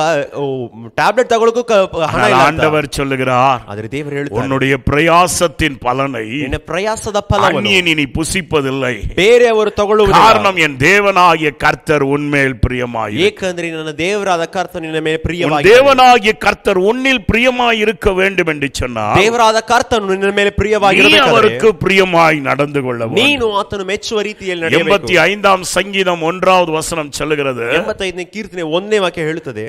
ಟ್ಯಾಬ್ಲೆಟ್ ತಗೊಳಕ್ಕೂ ಕ- ಹಣ ஆனால் ಇಲ್ಲ ಅಂತ. ஆண்டவர் சொல்லுகிறார் ಆದ್ರೆ ದೇವರು ಹೇಳ್ತಾರೆ உன்னுடைய பிரயாசத்தின் பலனை ನಿನ್ನ ಪ್ರಯಾಸದ ಫಲವನ್ನು அந்நியன் இனி புசிப்பதில்லை ಬೇರೆಯವರು ತಗೊಳ್ಳುವುದಿಲ್ಲ காரணம் என் தேவனாகிய கர்த்தர் உன்மேல் பிரியமாய் ಏಕೆಂದ್ರೆ ನನ್ನ ದೇವರಾದ ಕರ್ತ ನಿನ್ನ ಮೇಲೆ உன் ಪ್ರಿಯವಾಗಿ தேவனாகிய கர்த்தர் உன்னில் பிரியமாய் இருக்க வேண்டும் என்று சொன்னார் ದೇವರಾದ ಕರ್ತನು ನಿನ್ನ ಮೇಲೆ நீ ಪ್ರಿಯವಾಗಿರಬೇಕಾದ್ರೆ அவருக்கு பிரியமாய் நடந்து கொள்ள வேண்டும். ನೀನು ಆತನು ಮೆಚ್ಚುವ ರೀತಿಯಲ್ಲಿ எண்பத்தி ನಡೆಯಬೇಕು ஐந்தாம் சங்கீதம் ஒன்றாவது வசனம் சொல்லுகிறது ಎಂಬತ್ತೈದನೇ ಕೀರ್ತನೆ ಒಂದನೇ ವಾಕ್ಯ ಹೇಳುತ್ತದೆ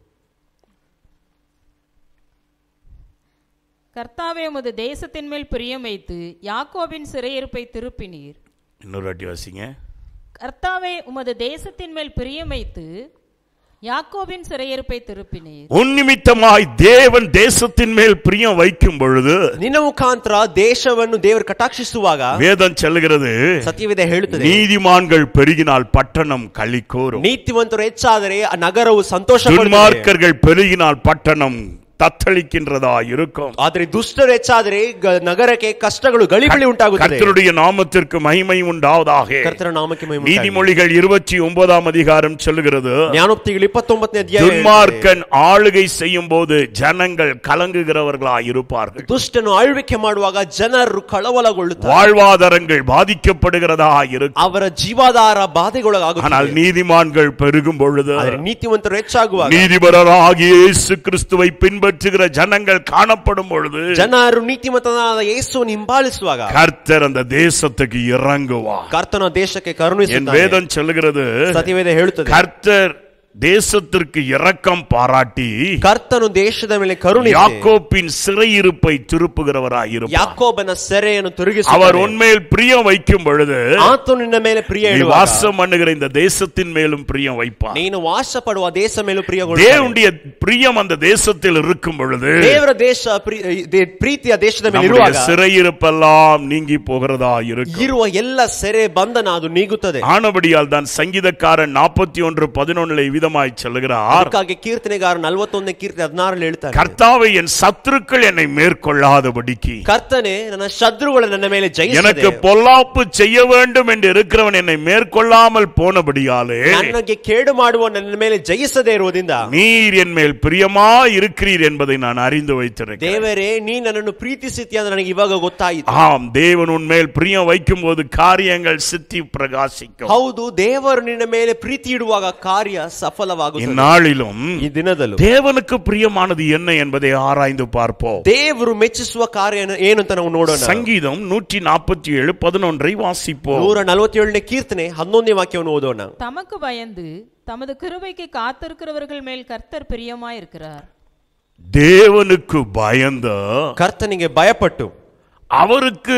கர்த்தாவே உமது தேசத்தின் மேல் பிரியம் வைத்து யாக்கோபின் சிறையிருப்பை திருப்பினீர் இன்னொரு வாட்டி வாசிங்க கர்த்தாவே உமது தேசத்தின் மேல் பிரியம் வைத்து யாக்கோபின் சிறையிருப்பை திருப்பினீர் உன் நிமித்தமாய் தேவன் தேசத்தின் மேல் பிரியம் வைக்கும் பொழுது ನಿನ್ನ ಮುಖಾಂತರ ದೇಶವನ್ನು ದೇವರು ಕಟಾಕ್ಷಿಸುವಾಗ வேதம் சொல்லுகிறது ಸತ್ಯವಿದೆ ಹೇಳುತ್ತದೆ நீதிமான்கள் பெருகினால் பட்டணம் களி கூறும் ನೀತಿವಂತರು ಹೆಚ್ಚಾದರೆ ಆ ನಗರವು ಸಂತೋಷ ಪಡುತ್ತದೆ. துன்மார்க்கர்கள் பெருகினால் பட்டணம் தத்தளிக்கின்றதா இருக்கும் ಆದ್ರೆ ದುಷ್ಟರು ಹೆಚ್ಚಾದರೆ ಗ- ನಗರಕ್ಕೆ ಕಷ್ಟಗಳು ಗಳಿಬಿಳಿ ಉಂಟಾಗುತ್ತದೆ கர்த்தருடைய நாமத்திற்கு மகிமை உண்டாவதாக ಕರ್ತನ ನಾಮಕ್ಕೆ ಮಹಿಮೆ ಉಂಟಾಗಲಿ. நீதிமொழிகள் இருபத்தி ஒன்பதாம் அதிகாரம் சொல்லுகிறது ಜ್ಞಾನೋಕ್ತಿಗಳು ಇಪ್ಪತ್ತೊಂಬತ್ತನೇ ಅಧ್ಯಾಯ ಹೇಳುತ್ತದೆ. துன்மார்க்கன் ஆளுகை செய்யும் போது ஜனங்கள் கலங்குகிறவர்களாய் இருப்பார்கள் ದುಷ್ಟನು ಆಳ್ವಿಕೆ ಮಾಡುವಾಗ ಜನರು ಕಳವಳಗೊಳ್ಳುತ್ತಾರೆ வாழ்வாதாரங்கள் பாதிக்கப்படுகிறதா இருக்கும் ಅವರ ಜೀವಾಧಾರ ஆனால் ಬಾಧೆಗೊಳಗಾಗುತ್ತದೆ நீதிமான்கள் பெருகும் பொழுது ಆದ್ರೆ ನೀತಿವಂತರು ಹೆಚ್ಚಾಗುವಾಗ நீதிபரராகிய இயேசு கிறிஸ்துவை பின்பற்றி பின்பற்றுகிற ஜனங்கள் காணப்படும் பொழுது ಜನರು ನೀತಿಮತನಾದ ಯೇಸುವನ್ನು ಹಿಂಬಾಲಿಸುವಾಗ கர்த்தர் அந்த தேசத்துக்கு இறங்குவார் ಕರ್ತನ ದೇಶಕ್ಕೆ என் ಕರುಣಿಸುತ್ತಾನೆ வேதம் சொல்லுகிறது ಸತ್ಯವೇದ ಹೇಳುತ್ತದೆ கர்த்தர் தேசத்திற்கு இரக்கம் பாராட்டி ಕರ್ತನು ದೇಶದ ಮೇಲೆ ಕರುಣಿಸಿ யாக்கோப்பின் சிறையிருப்பை திருப்புகிறவராய் இருப்பார் ಯಾಕೋಬನ ಸೆರೆಯನ್ನು அவர் ತಿರುಗಿಸುತ್ತಾನೆ உன்மேல் பிரியம் வைக்கும் பொழுது ಆತನು ನಿನ್ನ ಮೇಲೆ ಪ್ರಿಯ நீ ಇಡುವಾಗ வாசம் பண்ணுகிற இந்த தேசத்தின் மேலும் பிரியம் வைப்பார் ನೀನು ವಾಸ ಪಡುವ ದೇಶ ಮೇಲೂ ಪ್ರಿಯಗೊಳ್ಳ தேவனுடைய பிரியம் அந்த தேசத்தில் இருக்கும் பொழுது ದೇವರ ದೇಶ ಪ್ರಿ- ದೇ- ಪ್ರೀತಿಯ ದೇಶದ ಮೇಲೆ நம்முடைய ಇರುವಾಗ சிறையிருப்பெல்லாம் நீங்கி போகிறதா இருக்கும் ಇರುವ ಎಲ್ಲ ಸೆರೆ ಬಂಧನ ಅದು ನೀಗುತ್ತದೆ ஆனபடியால் தான் சங்கீதக்காரன் நாற்பத்தி ஒன்று பதினொன்னுல விதமாய் சொல்லுகிறார் ಅದಕ್ಕಾಗಿ ಕೀರ್ತನೆಗಾರ ನಲವತ್ತೊಂದನೇ ಕೀರ್ತನೆ ಹದಿನಾರಲ್ಲಿ ಹೇಳ್ತಾರೆ கர்த்தாவை என் சத்துருக்கள் என்னை மேற்கொள்ளாதபடிக்கு ಕರ್ತನೆ ನನ್ನ ಶತ್ರುಗಳು ನನ್ನ ಮೇಲೆ எனக்கு ಜಯಿಸದೆ பொல்லாப்பு செய்ய வேண்டும் என்று இருக்கிறவன் என்னை மேற்கொள்ளாமல் போனபடியாலே ನನಗೆ ಕೇಡು ಮಾಡುವ ನನ್ನ ಮೇಲೆ ಜಯಿಸದೆ ಇರುವುದರಿಂದ நீர் என் மேல் பிரியமா இருக்கிறீர் என்பதை நான் அறிந்து வைத்திருக்கிறேன் ದೇವರೇ ನೀ ನನ್ನನ್ನು ಪ್ರೀತಿಸುತ್ತೀಯ ಅಂತ ನನಗೆ ಇವಾಗ ಗೊತ್ತಾಯಿತು ஆம் தேவன் உன்மேல் பிரியம் வைக்கும் போது காரியங்கள் சித்தி பிரகாசிக்கும் ಹೌದು ದೇವರು ನಿನ್ನ ಮೇಲೆ ಪ್ರೀತಿ ಇಡುವಾಗ ಕಾರ್ಯ ಸಫಲವಾಗುತ್ತದೆ இந்நாளிலும் ಈ ದಿನದಲ್ಲೂ தேவனுக்கு பிரியமானது என்ன என்பதை ஆராய்ந்து பார்ப்போம் ದೇವರು ಮೆಚ್ಚಿಸುವ ಕಾರ್ಯ ಏನು- ಏನು ಅಂತ ನಾವು ನೋಡೋಣ சங்கீதம் நூற்றி நாற்பத்தி ஏழு பதினொன்றை வாசிப்போம் ನೂರ ನಲವತ್ತೇಳನೇ ಕೀರ್ತನೆ ಹನ್ನೊಂದನೇ ವಾಕ್ಯವನ್ನು ಓದೋಣ தமக்கு பயந்து தமது கிருபைக்கு காத்திருக்கிறவர்கள் மேல் கர்த்தர் பிரியமாயிருக்கிறார் தேவனுக்கு பயந்த ಕರ್ತನಿಗೆ ಭಯಪಟ್ಟು அவருக்கு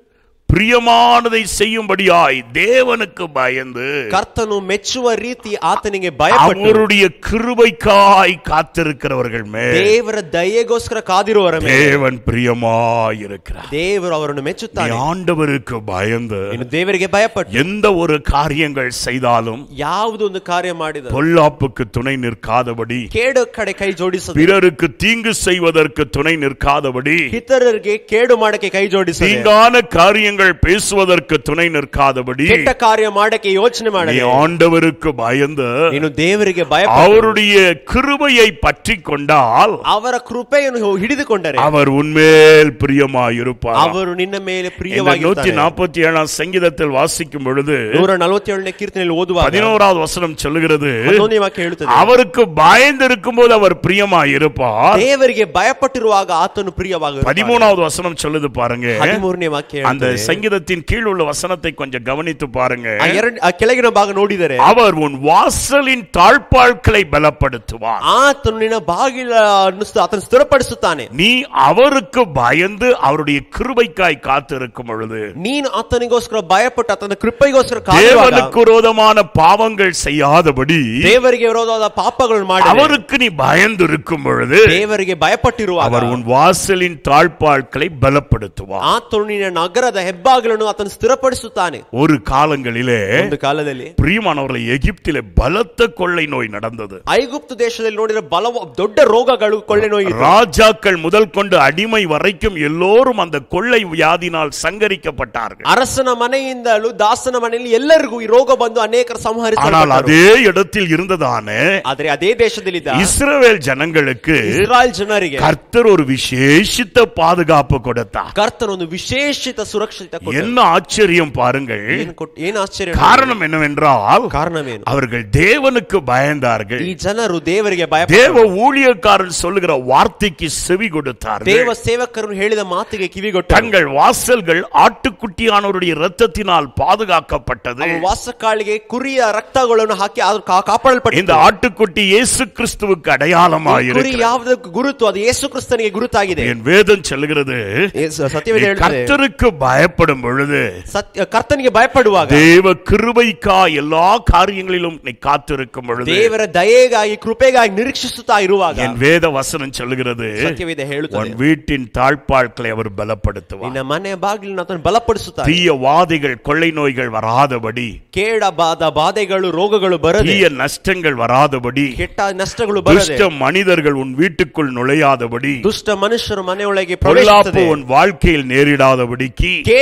பிரியமானதை செய்யும்படியாய் தேவனுக்கு பயந்து ಕರ್ತನು ಮೆಚ್ಚುವ ರೀತಿ ಆತನಿಗೆ ಭಯಪಟ್ಟು அவருடைய கிருபைக்காய் காத்திருக்கிறவர்கள் மேல் ದೇವರ ದಯೆಗೋಸ್ಕರ ಕಾದಿರುವವರ ಮೇಲೆ தேவன் பிரியமாயிருக்கிறார் ದೇವರು ಅವರನ್ನು நீ ಮೆಚ್ಚುತ್ತಾನೆ ஆண்டவருக்கு பயந்து ಇನ್ನು ದೇವರಿಗೆ ಭಯಪಟ್ಟು எந்த ஒரு காரியங்கள் செய்தாலும் ಯಾವುದೊಂದು ಕಾರ್ಯ ಮಾಡಿದ பொல்லாப்புக்கு துணை நிற்காதபடி ಕೇಡು ಕಡೆ ಕೈ ಜೋಡಿಸದೆ பிறருக்கு தீங்கு செய்வதற்கு துணை நிற்காதபடி ಇತರರಿಗೆ ಕೇಡು ಮಾಡಕ್ಕೆ ಕೈ ಜೋಡಿಸದೆ தீங்கான காரியங்கள் பேசுவதற்கு துணை நிற்காதபடி ಕೆಟ್ಟ ಕಾರ್ಯ ಮಾಡಕ್ಕೆ ಯೋಚನೆ நீ ಮಾಡದೆ ஆண்டவருக்கு பயந்து ನೀನು ದೇವರಿಗೆ ಭಯಪಟ್ಟು அவருடைய கிருபையை பற்றி கொண்டால் ಅವರ ಕೃಪೆಯನ್ನು ಹಿಡಿದುಕೊಂಡರೆ அவர் உன்மேல் பிரியமாயிருப்பார் ಅವರು ನಿನ್ನ ಮೇಲೆ இந்த நூத்தி ಪ್ರಿಯವಾಗಿರ್ತಾರೆ நாற்பத்தி ஏழாம் சங்கீதத்தில் வாசிக்கும் பொழுது ನೂರ ನಲವತ್ತೇಳನೇ ಕೀರ್ತನೆಯಲ್ಲಿ ಓದುವಾಗ பதினோராவது வசனம் சொல்லுகிறது ಹನ್ನೊಂದನೇ ವಾಕ್ಯ ಹೇಳುತ್ತದೆ அவருக்கு பயந்திருக்கும் போது அவர் பிரியமாயிருப்பார் ದೇವರಿಗೆ ಭಯಪಟ್ಟಿರುವಾಗ ಆತನು ಪ್ರಿಯವಾಗ பதிமூணாவது வசனம் சொல்லுது பாருங்க ಹದಿಮೂರನೇ ವಾಕ್ಯ அந்த ಹೇಳುತ್ತದೆ. சங்கீதத்தின் கீழ் உள்ள வசனத்தை கொஞ்சம் கவனித்து பாருங்க ಆ ಎರಡ್ ಆ ಕೆಳಗಿನ ಭಾಗ ನೋಡಿದರೆ அவர் உன் வாசலின் தாழ்பாள்களை பலப்படுத்துவார் ಆತನು ನಿನ್ನ ಬಾಗಿಲ ಅನ್ನಿಸ್ತು ಆತನು ಸ್ಥಿರಪಡಿಸುತ್ತಾನೆ நீ அவருக்கு பயந்து அவருடைய கிருபைக்காய் காத்திருக்கும் பொழுது ನೀನು ಆತನಿಗೋಸ್ಕರ ಭಯಪಟ್ಟು ಆತನ ಕೃಪೆಗೋಸ್ಕರ ಕಾಯುವಾಗ தேவனுக்கு விரோதமான பாவங்கள் செய்யாதபடி ದೇವರಿಗೆ ವಿರೋಧವಾದ ಪಾಪಗಳನ್ನು ಮಾಡಿ அவருக்கு நீ பயந்து இருக்கும் பொழுது ದೇವರಿಗೆ ಭಯಪಟ್ಟಿರುವಾಗ அவர் உன் வாசலின் தாழ்பாள்களை பலப்படுத்துவார் ಆತನು ನಿನ್ನ ನಗರದ ಹೆಬ್ಬಾಗಿಲನ್ನು ಆತನು ಸ್ಥಿರಪಡಿಸುತ್ತಾನೆ ஒரு காலங்களிலே ಒಂದು ಕಾಲದಲ್ಲಿ பிரியமானவர்களை எகிப்திலே பலத்த கொள்ளை நோய் நடந்தது ಐಗುಪ್ತ ದೇಶದಲ್ಲಿ ನೋಡಿದ್ರೆ ಬಲ ದೊಡ್ಡ ರೋಗಗಳು ಕೊಳ್ಳೆ ನೋಯಿ ಇತ್ತು. ராஜாக்கள் முதல் கொண்டு அடிமை வரைக்கும் எல்லோரும் அந்த கொள்ளை வியாதினால் சங்கரிக்கப்பட்டார்கள் ಅರಸನ ಮನೆಯಿಂದಲೂ ದಾಸನ ಮನೆಯಲ್ಲಿ ಎಲ್ಲರಿಗೂ ಈ ರೋಗ ಬಂದು ಅನೇಕರು ஆனால் ಸಂಹರಿಸಲ್ಪಟ್ಟರು அதே இடத்தில் இருந்ததான ಆದ್ರೆ ಅದೇ ದೇಶದಲ್ಲಿದ್ದ இஸ்ரவேல் ஜனங்களுக்கு ಇಸ್ರಾಯೇಲ್ ಜನರಿಗೆ கர்த்தர் ஒரு விசேஷித்த பாதுகாப்பு கொடுத்தார் ಕರ್ತನ ಒಂದು ವಿಶೇಷಿತ ಸುರಕ್ಷಿತ ಕೊಟ್ಟನು. என்ன ஆச்சரியம் பாருங்கள் ಏನ್ ಕೊಟ್- ಏನ್ ಆಶ್ಚರ್ಯ காரணம் என்னவென்றால் ಕಾರಣವೇನು அவர்கள் தேவனுக்கு பயந்தார்கள் ಈ ಜನರು ದೇವರಿಗೆ ಭಯ தேவ ஊழியக்காரன் சொல்லுகிற வார்த்தைக்கு செவி கொடுத்தார்கள் ದೇವ ಸೇವಕರು ಹೇಳಿದ ಮಾತಿಗೆ ಕಿವಿಗೊಟ್ಟು தங்கள் வாசல்கள் ஆட்டுக்குட்டியானவருடைய இரத்தத்தினால் பாதுகாக்கப்பட்டது ವಾಸಕಾಳಿಗೆ ಕುರಿಯ ರಕ್ತಗಳನ್ನು ಹಾಕಿ ಅದು ಕಾ- ಕಾಪಾಡಲ್ಪಟ್ಟಿತು. இந்த ஆட்டுக்குட்டி இயேசு கிறிஸ்துவுக்கு ಈ ಕುರಿ அடையாளமாயிருக்கு ಯಾವುದಕ್ಕೆ ಗುರುತು ಅದು ಯೇಸು ಕ್ರಿಸ್ತನಿಗೆ ಗುರುತಾಗಿದೆ என் வேதம் சொல்லுகிறது ಏ- ಸ- ಸತ್ಯವೇದ நீ ಹೇಳ್ತದೆ கர்த்தருக்கு பயப்படும் பொழுது ಸತ್ಯ ಕರ್ತನಿಗೆ ಭಯಪಡುವಾಗ தேவ கிருபைக்கா எல்லா காரியங்களிலும் நீ காத்திருக்கும் பொழுது ದೇವರ ದಯೆಗಾಗಿ ಕೃಪೆಗಾಗಿ ನಿರೀಕ್ಷಿಸುತ್ತಾ ಇರುವಾಗ என் வேத வசனம் சொல்லுகிறது ಸತ್ಯವೇದ உன் ಹೇಳುತ್ತದೆ வீட்டின் தாழ்பாள்களை அவர் பலப்படுத்துவார் ನಿನ್ನ ಮನೆಯ ಬಾಗಿಲನ್ನು ಆತನು ಬಲಪಡಿಸುತ್ತಾನೆ தீய வாதைகள் கொள்ளை நோய்கள் வராதபடி ಕೇಡ ಬಾಧ ಬಾಧೆಗಳು ರೋಗಗಳು ಬರದೆ தீய நஷ்டங்கள் வராதபடி ಕೆಟ್ಟ ನಷ್ಟಗಳು ಬರದೆ துஷ்ட மனிதர்கள் உன் வீட்டுக்குள் நுழையாதபடி ದುಷ್ಟ ಮನುಷ್ಯರು ಮನೆಯೊಳಗೆ பொல்லாப்பு ಪ್ರವೇಶಿಸದೆ உன் வாழ்க்கையில் நேரிடாதபடிக்கு ಕೇಡು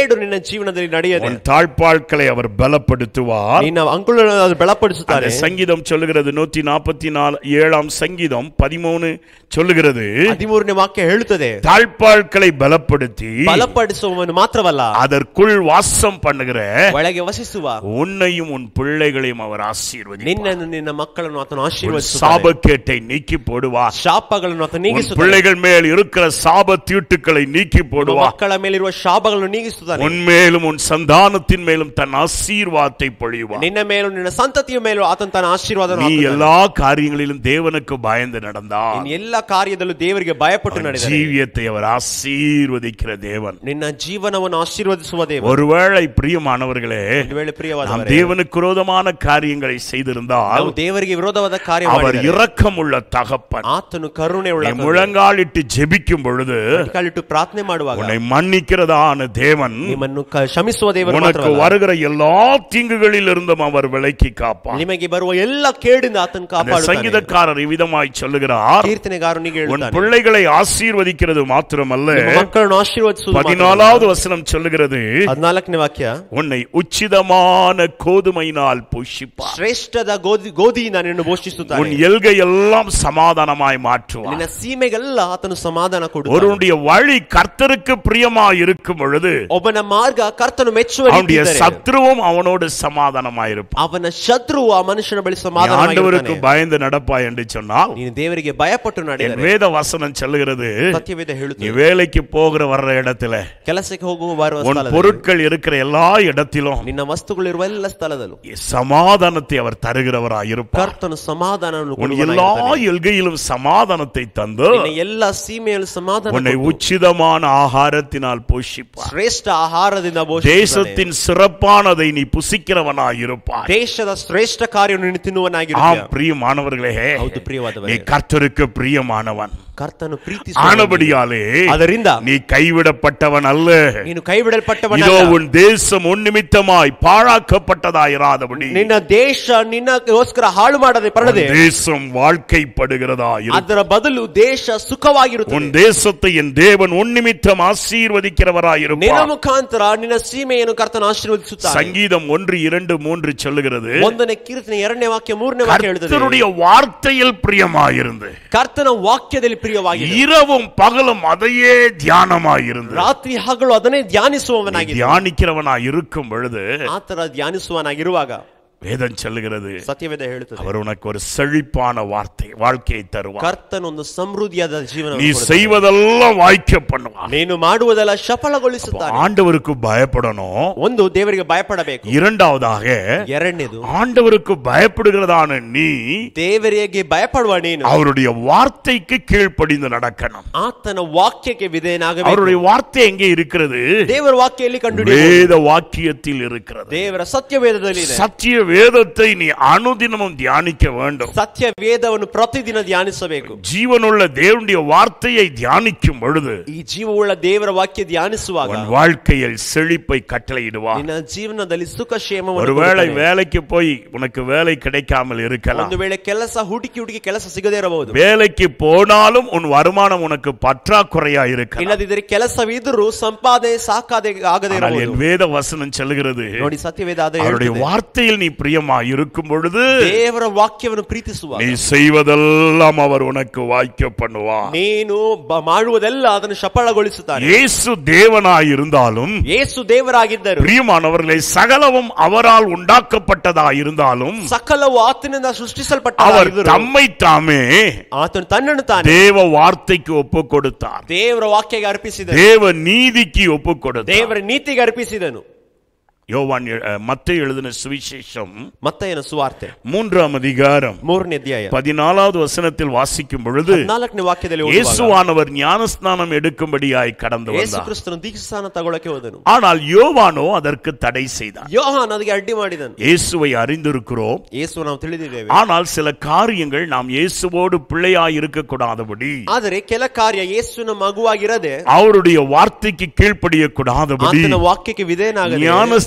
ಕೇಡು ನಿನ್ನ ಜೀವನದಲ್ಲಿ ನಡೆಯದೆ உன் தாழ்பாள்களை அவர் பலப்படுத்துவார் ನಿನ್ನ ಅಂಕುಳನ್ನು ಅದು ಬೆಳಪಡಿಸುತ್ತಾರೆ அந்த சங்கீதம் சொல்லுகிறது நூத்தி நாற்பத்தி நாலு ஏழாம் சங்கீதம் பதிமூணு சொல்லுகிறது ಹದಿಮೂರನೇ ವಾಕ್ಯ ಹೇಳುತ್ತದೆ தாழ்பாள்களை பலப்படுத்தி ಬಲಪಡಿಸುವವನು ಮಾತ್ರವಲ್ಲ அதற்குள் வாசம் பண்ணுகிற ಒಳಗೆ ವಸಿಸುವ உன்னையும் உன் பிள்ளைகளையும் அவர் ஆசீர்வதி ನಿನ್ನನ್ನು ನಿನ್ನ ಮಕ್ಕಳನ್ನು ಆತನು ಆಶೀರ್ವದಿಸುತ್ತಾನೆ சாபக்கேட்டை நீக்கி போடுவார் ಶಾಪಗಳನ್ನು ಆತ உன் ನೀಗಿಸುತ್ತಾನೆ பிள்ளைகள் மேல் இருக்கிற சாப தீட்டுக்களை நீக்கி ನಿಮ್ಮ போடுவார் ಮಕ್ಕಳ ಮೇಲಿರುವ ಶಾಪಗಳನ್ನು ನೀಗಿಸುತ್ತಾನೆ உன் மேலும் உன் சந்தானத்தின் மேலும் தன் ஆசீர்வாதத்தை பொழிவார் ನಿನ್ನ ಮೇಲೂ ನಿನ್ನ ಸಂತತಿಯ ಮೇಲೂ ಆತನ ತನ್ನ ಆಶೀರ್ವಾದ நீ எல்லா காரியங்களிலும் தேவனுக்கு பயந்து நடந்தால் ಎಲ್ಲ ಕಾರ್ಯದಲ್ಲೂ ದೇವರಿಗೆ ಭಯಪಟ್ಟು ನಡೆದ ஜீவியத்தை அவர் ஆசீர்வதிக்கிற தேவன் ನಿನ್ನ ಜೀವನವನ್ನು ಆಶೀರ್ವದಿಸುವ ದೇವ ஒருவேளை பிரியமானவர்களே ಒಂದು ವೇಳೆ நாம் ಪ್ರಿಯವಾದ தேவனுக்கு விரோதமான காரியங்களை செய்திருந்தால் ನಾವು ದೇವರಿಗೆ ವಿರೋಧವಾದ ಕಾರ್ಯ அவர் ಮಾಡಿದರೆ இரக்கமுள்ள தகப்பன் ಆತನು ಕರುಣೆ ಉಳ್ಳ நீ முழங்காலிட்டு ஜெபிக்கும் பொழுது ಕಾಲಿಟ್ಟು ಪ್ರಾರ್ಥನೆ ಮಾಡುವಾಗ உன்னை மன்னிக்கிறதான தேவன் ನಿಮ್ಮನ್ನು ಕ- ಕ್ಷಮಿಸುವ ದೇವರು உனக்கு ಮಾತ್ರವಲ್ಲ, வருகிற எல்லா தீங்குகளில் இருந்தும் அவர் விலக்கி காப்பான் ನಿಮಗೆ ಬರುವ ಎಲ್ಲ ಕೇಡಿಂದ ಆತನ அந்த ಕಾಪಾಡುತ್ತಾನೆ சங்கீதக்காரர் இவ்விதமாய் சொல்லுகிறார் ಕೀರ್ತನೆಗಾರನಿಗೆ உன் ಹೇಳ್ತಾನೆ பிள்ளைகளை ஆசீர்வதிக்கிறது மாத்திரமல்ல ನಿಮ್ಮ ಮಕ್ಕಳನ್ನು ಆಶೀರ್ವದಿಸುವುದು பதினாலாவது வசனம் சொல்லுகிறது ಹದಿನಾಲ್ಕನೇ ವಾಕ್ಯ உன்னை உச்சிதமான கோதுமையினால் புஷிப்பார் ಶ್ರೇಷ್ಠದ ಗೋಧಿ ಗೋಧಿಯಿಂದ ನಿನ್ನನ್ನು உன் ಪೋಷಿಸುತ್ತಾನೆ எல்கை எல்லாம் சமாதானமாய் மாற்றுவார் ನಿನ್ನ ಸೀಮೆಗೆಲ್ಲ ಆತನು ಸಮಾಧಾನ ಕೊಡುತ್ತಾನೆ ஒருவனுடைய வழி கர்த்தருக்கு பிரியமாய் இருக்கும் பொழுது ಒಬ್ಬನ ಮಾರ್ಗ ಕರ್ತನು ಮೆಚ್ಚುವ அவனுடைய ರೀತಿಯಿದ್ದರೆ, சத்ருவும் அவனோடு சமாதானமாயிருப்பான் ಅವನ ಶತ್ರುವು ಆ ಮನುಷ್ಯನ ಬಳಿ நீ ಸಮಾಧಾನ ஆண்டவருக்கு பயந்து நடப்பாய் என்று சொன்னால் ನೀನು ದೇವರಿಗೆ ಭಯಪಟ್ಟು என் ನಡೆದರೆ வேத வசனம் சொல்லுகிறது ಸತ್ಯವೇದ நீ ಹೇಳುತ್ತದೆ வேலைக்கு போகிற வர்ற இடத்துல ಕೆಲಸಕ್ಕೆ ಹೋಗುವ ಬರುವ உன் ಸ್ಥಳದಲ್ಲಿ, பொருட்கள் இருக்கிற எல்லா இடத்திலும் ನಿನ್ನ ವಸ್ತುಗಳಿರುವ ಎಲ್ಲ ಸ್ಥಳದಲ್ಲೂ சமாதானத்தை அவர் தருகிறவராய் இருப்பார் ಕರ್ತನು ಸಮಾಧಾನವನ್ನು உன் எல்லா ಕೊಡುವವನಾಗಿರುತ್ತಾನೆ. எல்கையிலும் சமாதானத்தை தந்து ನಿನ್ನ ಎಲ್ಲ ಸೀಮೆಯಲ್ಲಿ ಸಮಾಧಾನ உன்னை ಕೊಟ್ಟು, உச்சிதமான ஆகாரத்தினால் போஷிப்பார் ಶ್ರೇಷ್ಠ ಆಹಾರದಿಂದ ಪೋಷಿಸುತ್ತಾನೆ. தேசத்தின் சிறப்பானதை நீ புசிக்கிறவனாய் இருப்பாய் ದೇಶದ ಶ್ರೇಷ್ಠ ಕಾರ್ಯವನ್ನು ನೀನು ஆம் ತಿನ್ನುವನಾಗಿರುತ್ತೀಯ பிரியமானவர்களே ಹೌದು நீ ಪ್ರಿಯವಾದವರೇ கர்த்தருக்கு பிரியமானவன் ಕರ್ತನು ಪ್ರೀತಿ ஆனபடியாலே ಅದರಿಂದ நீ கைவிடப்பட்டவன் அல்ல ನೀನು ಕೈ ಬಿಡಲ್ಪಟ್ಟವನ இதோ உன் தேசம் உன் நிமித்தமாய் பாழாக்கப்பட்டதாயிராதபடி ನಿನ್ನ ದೇಶ ನಿನ್ನಗೋಸ್ಕರ ಹಾಳು ಮಾಡದೆ ಪರದೆ உன் தேசம் வாழ்க்கைப்படுகிறதா இரு ಅದರ ಬದಲು ದೇಶ ಸುಖವಾಗಿರುತ್ತದೆ உன் தேசத்தை என் தேவன் உன் நிமித்தம் ನಿನ್ನ ஆசீர்வதிக்கிறவராயிருப்பார் ಮುಖಾಂತರ ನಿನ್ನ ಸೀಮೆಯನ್ನು ಕರ್ತನ ಆಶೀರ್ವದಿಸುತ್ತಾನೆ சங்கீதம் ஒன்று இரண்டு மூன்று சொல்லுகிறது ಒಂದನೇ ಕೀರ್ತನೆ ಎರಡನೇ ವಾಕ್ಯ ಮೂರನೇ ವಾಕ್ಯ ಹೇಳುತ್ತದೆ கர்த்தருடைய வார்த்தையில் பிரியமாயிருந்து ಕರ್ತನ ವಾಕ್ಯದಲ್ಲಿ ಪ್ರಿಯವಾಗಿದೆ இரவும் பகலும் அதையே தியானமாயிருந்து ರಾತ್ರಿ ಹಗಲು ಅದನ್ನೇ நீ ಧ್ಯಾನಿಸುವವನಾಗಿದೆ தியானிக்கிறவனா இருக்கும் பொழுது ಆತರ ಧ್ಯಾನಿಸುವನಾಗಿರುವಾಗ வேதம் சொல்லுகிறது ಸತ್ಯವೇದ ಹೇಳುತ್ತದೆ அவர் உனக்கு ஒரு செழிப்பான வார்த்தை வாழ்க்கையை தருவார் ಕರ್ತನೊಂದು ಸಮೃದ್ಧಿಯಾದ ಜೀವನ நீ செய்வதெல்லாம் வாய்க்க பண்ணுவார் ನೀನು ಮಾಡುವುದೆಲ್ಲ ಸಫಲಗೊಳಿಸುತ್ತಾನೆ ஆண்டவருக்கு பயப்படணும் ಒಂದು ದೇವರಿಗೆ ಭಯಪಡಬೇಕು இரண்டாவதாக ಎರಡನೇದು ஆண்டவருக்கு பயப்படுகிறதான நீ ದೇವರಿಗೆ ಭಯಪಡುವ ನೀನು அவருடைய வார்த்தைக்கு கீழ்ப்படிந்து நடக்கணும் ಆತನ ವಾಕ್ಯಕ್ಕೆ ವಿಧೇಯನಾಗಬೇಕು அவருடைய வார்த்தை எங்கே இருக்கிறது ದೇವರ ವಾಕ್ಯಲ್ಲಿ ಕಂಡು வேத வாக்கியத்தில் இருக்கிறது ದೇವರ ಸತ್ಯವೇದದಲ್ಲಿ ಇದೆ சத்திய வேதத்தை நீ அனுதினமும் தியானிக்க வேண்டும் ಸತ್ಯ ವೇದವನ್ನು ಪ್ರತಿದಿನ ಧ್ಯಾನಿಸಬೇಕು ஜீவனுள்ள தேவனுடைய வார்த்தையை தியானிக்கும் பொழுது ಈ ಜೀವವುಳ್ಳ ದೇವರ ವಾಕ್ಯ ಧ್ಯಾನಿಸುವಾಗ உன் வாழ்க்கையில் செழிப்பை கட்டளையிடுவார் ನಿನ್ನ ಜೀವನದಲ್ಲಿ ಸುಖ ಕ್ಷೇಮವನ್ನು ஒருவேளை ಕೊಡುತ್ತಾನೆ. வேலைக்கு போய் உனக்கு வேலை கிடைக்காமல் இருக்கலாம் ಒಂದು ವೇಳೆ ಕೆಲಸ ಹುಡುಕಿ ಹುಡುಕಿ ಕೆಲಸ ಸಿಗದೇ ಇರಬಹುದು வேலைக்கு போனாலும் உன் வருமானம் உனக்கு பற்றாக்குறையா இருக்கலாம் ಇಲ್ಲದಿದ್ದರೆ ಕೆಲಸವಿದ್ರೂ ಸಂಪಾದನೆ ಸಾಕಾದೆ ಆಗದೆ ஆனால் ಇರಬಹುದು என் வேத வசனம் சொல்லுகிறது ನೋಡಿ ಸತ್ಯವೇದ ಆದರೆ அவருடைய ಹೇಳುತ್ತದೆ, வார்த்தையில் நீ பிரியமா இருக்கும் பொழுது ದೇವರ ವಾಕ್ಯವನ್ನು ಪ್ರೀತಿಸುವ நீ செய்வதெல்லாம் அவர் உனக்கு வாய்க்க பண்ணுவார் ನೀನು ಬ- ಮಾಡುವುದೆಲ್ಲ ಅದನ್ನು ಸಫಲಗೊಳಿಸುತ್ತಾನೆ இயேசு தேவனாய் இருந்தாலும் ಯೇಸು ದೇವರಾಗಿದ್ದರು பிரியமானவர்களை சகலவும் அவரால் உண்டாக்கப்பட்டதா இருந்தாலும் ಸಕಲವು ಆತನಿಂದ அவர் ಸೃಷ್ಟಿಸಲ್ಪಟ್ಟ தம்மை தாமே ಆತನು ತನ್ನನ್ನು ತಾನೆ தேவ வார்த்தைக்கு ஒப்பு கொடுத்தார் ದೇವರ ವಾಕ್ಯಗೆ ಅರ್ಪಿಸಿದನು தேவ நீதிக்கு ஒப்பு கொடுத்தார் ದೇವರ ನೀತಿಗೆ ಅರ್ಪಿಸಿದನು யோவான் மத்த எழுதின சுவிசேஷம் ಮತ್ತೇನು ಸುವಾರ್ತೆ மூன்றாம் அதிகாரம் ಮೂರನೇ ಅಧ್ಯಾಯ பதினாலாவது வசனத்தில் வாசிக்கும் பொழுது ನಾಲ್ಕನೇ ವಾಕ್ಯದಲ್ಲಿ ಓದುವಾಗ, இயேசுவானவர் ஞானஸ்நானம் எடுக்கும்படியாய் கடந்து ಯೇಸು வந்தார் ಕ್ರಿಸ್ತನು ದೀಕ್ಷಾನ ತಗೊಳಕ್ಕೆ ಹೋದನು ஆனால் யோவானோ அதற்கு தடை செய்தார் ಯೋಹಾನ್ ಅದಕ್ಕೆ ಅಡ್ಡಿ ಮಾಡಿದನು இயேசுவை அறிந்திருக்கிறோம் ಯೇಸು ನಾವು ತಿಳಿದಿದ್ದೇವೆ ஆனால் சில காரியங்கள் நாம் இயேசுவோடு பிள்ளையாய் இருக்க கூடாதபடி ಆದರೆ ಕೆಲ ಕಾರ್ಯ ಯೇಸುವಿನ ಮಗುವಾಗಿರದೆ அவருடைய வார்த்தைக்கு கீழ்ப்படிய கூடாதபடி ಆತನ ವಾಕ್ಯಕ್ಕೆ ವಿಧೇಯನಾಗದೆ ஞானஸ்நானம்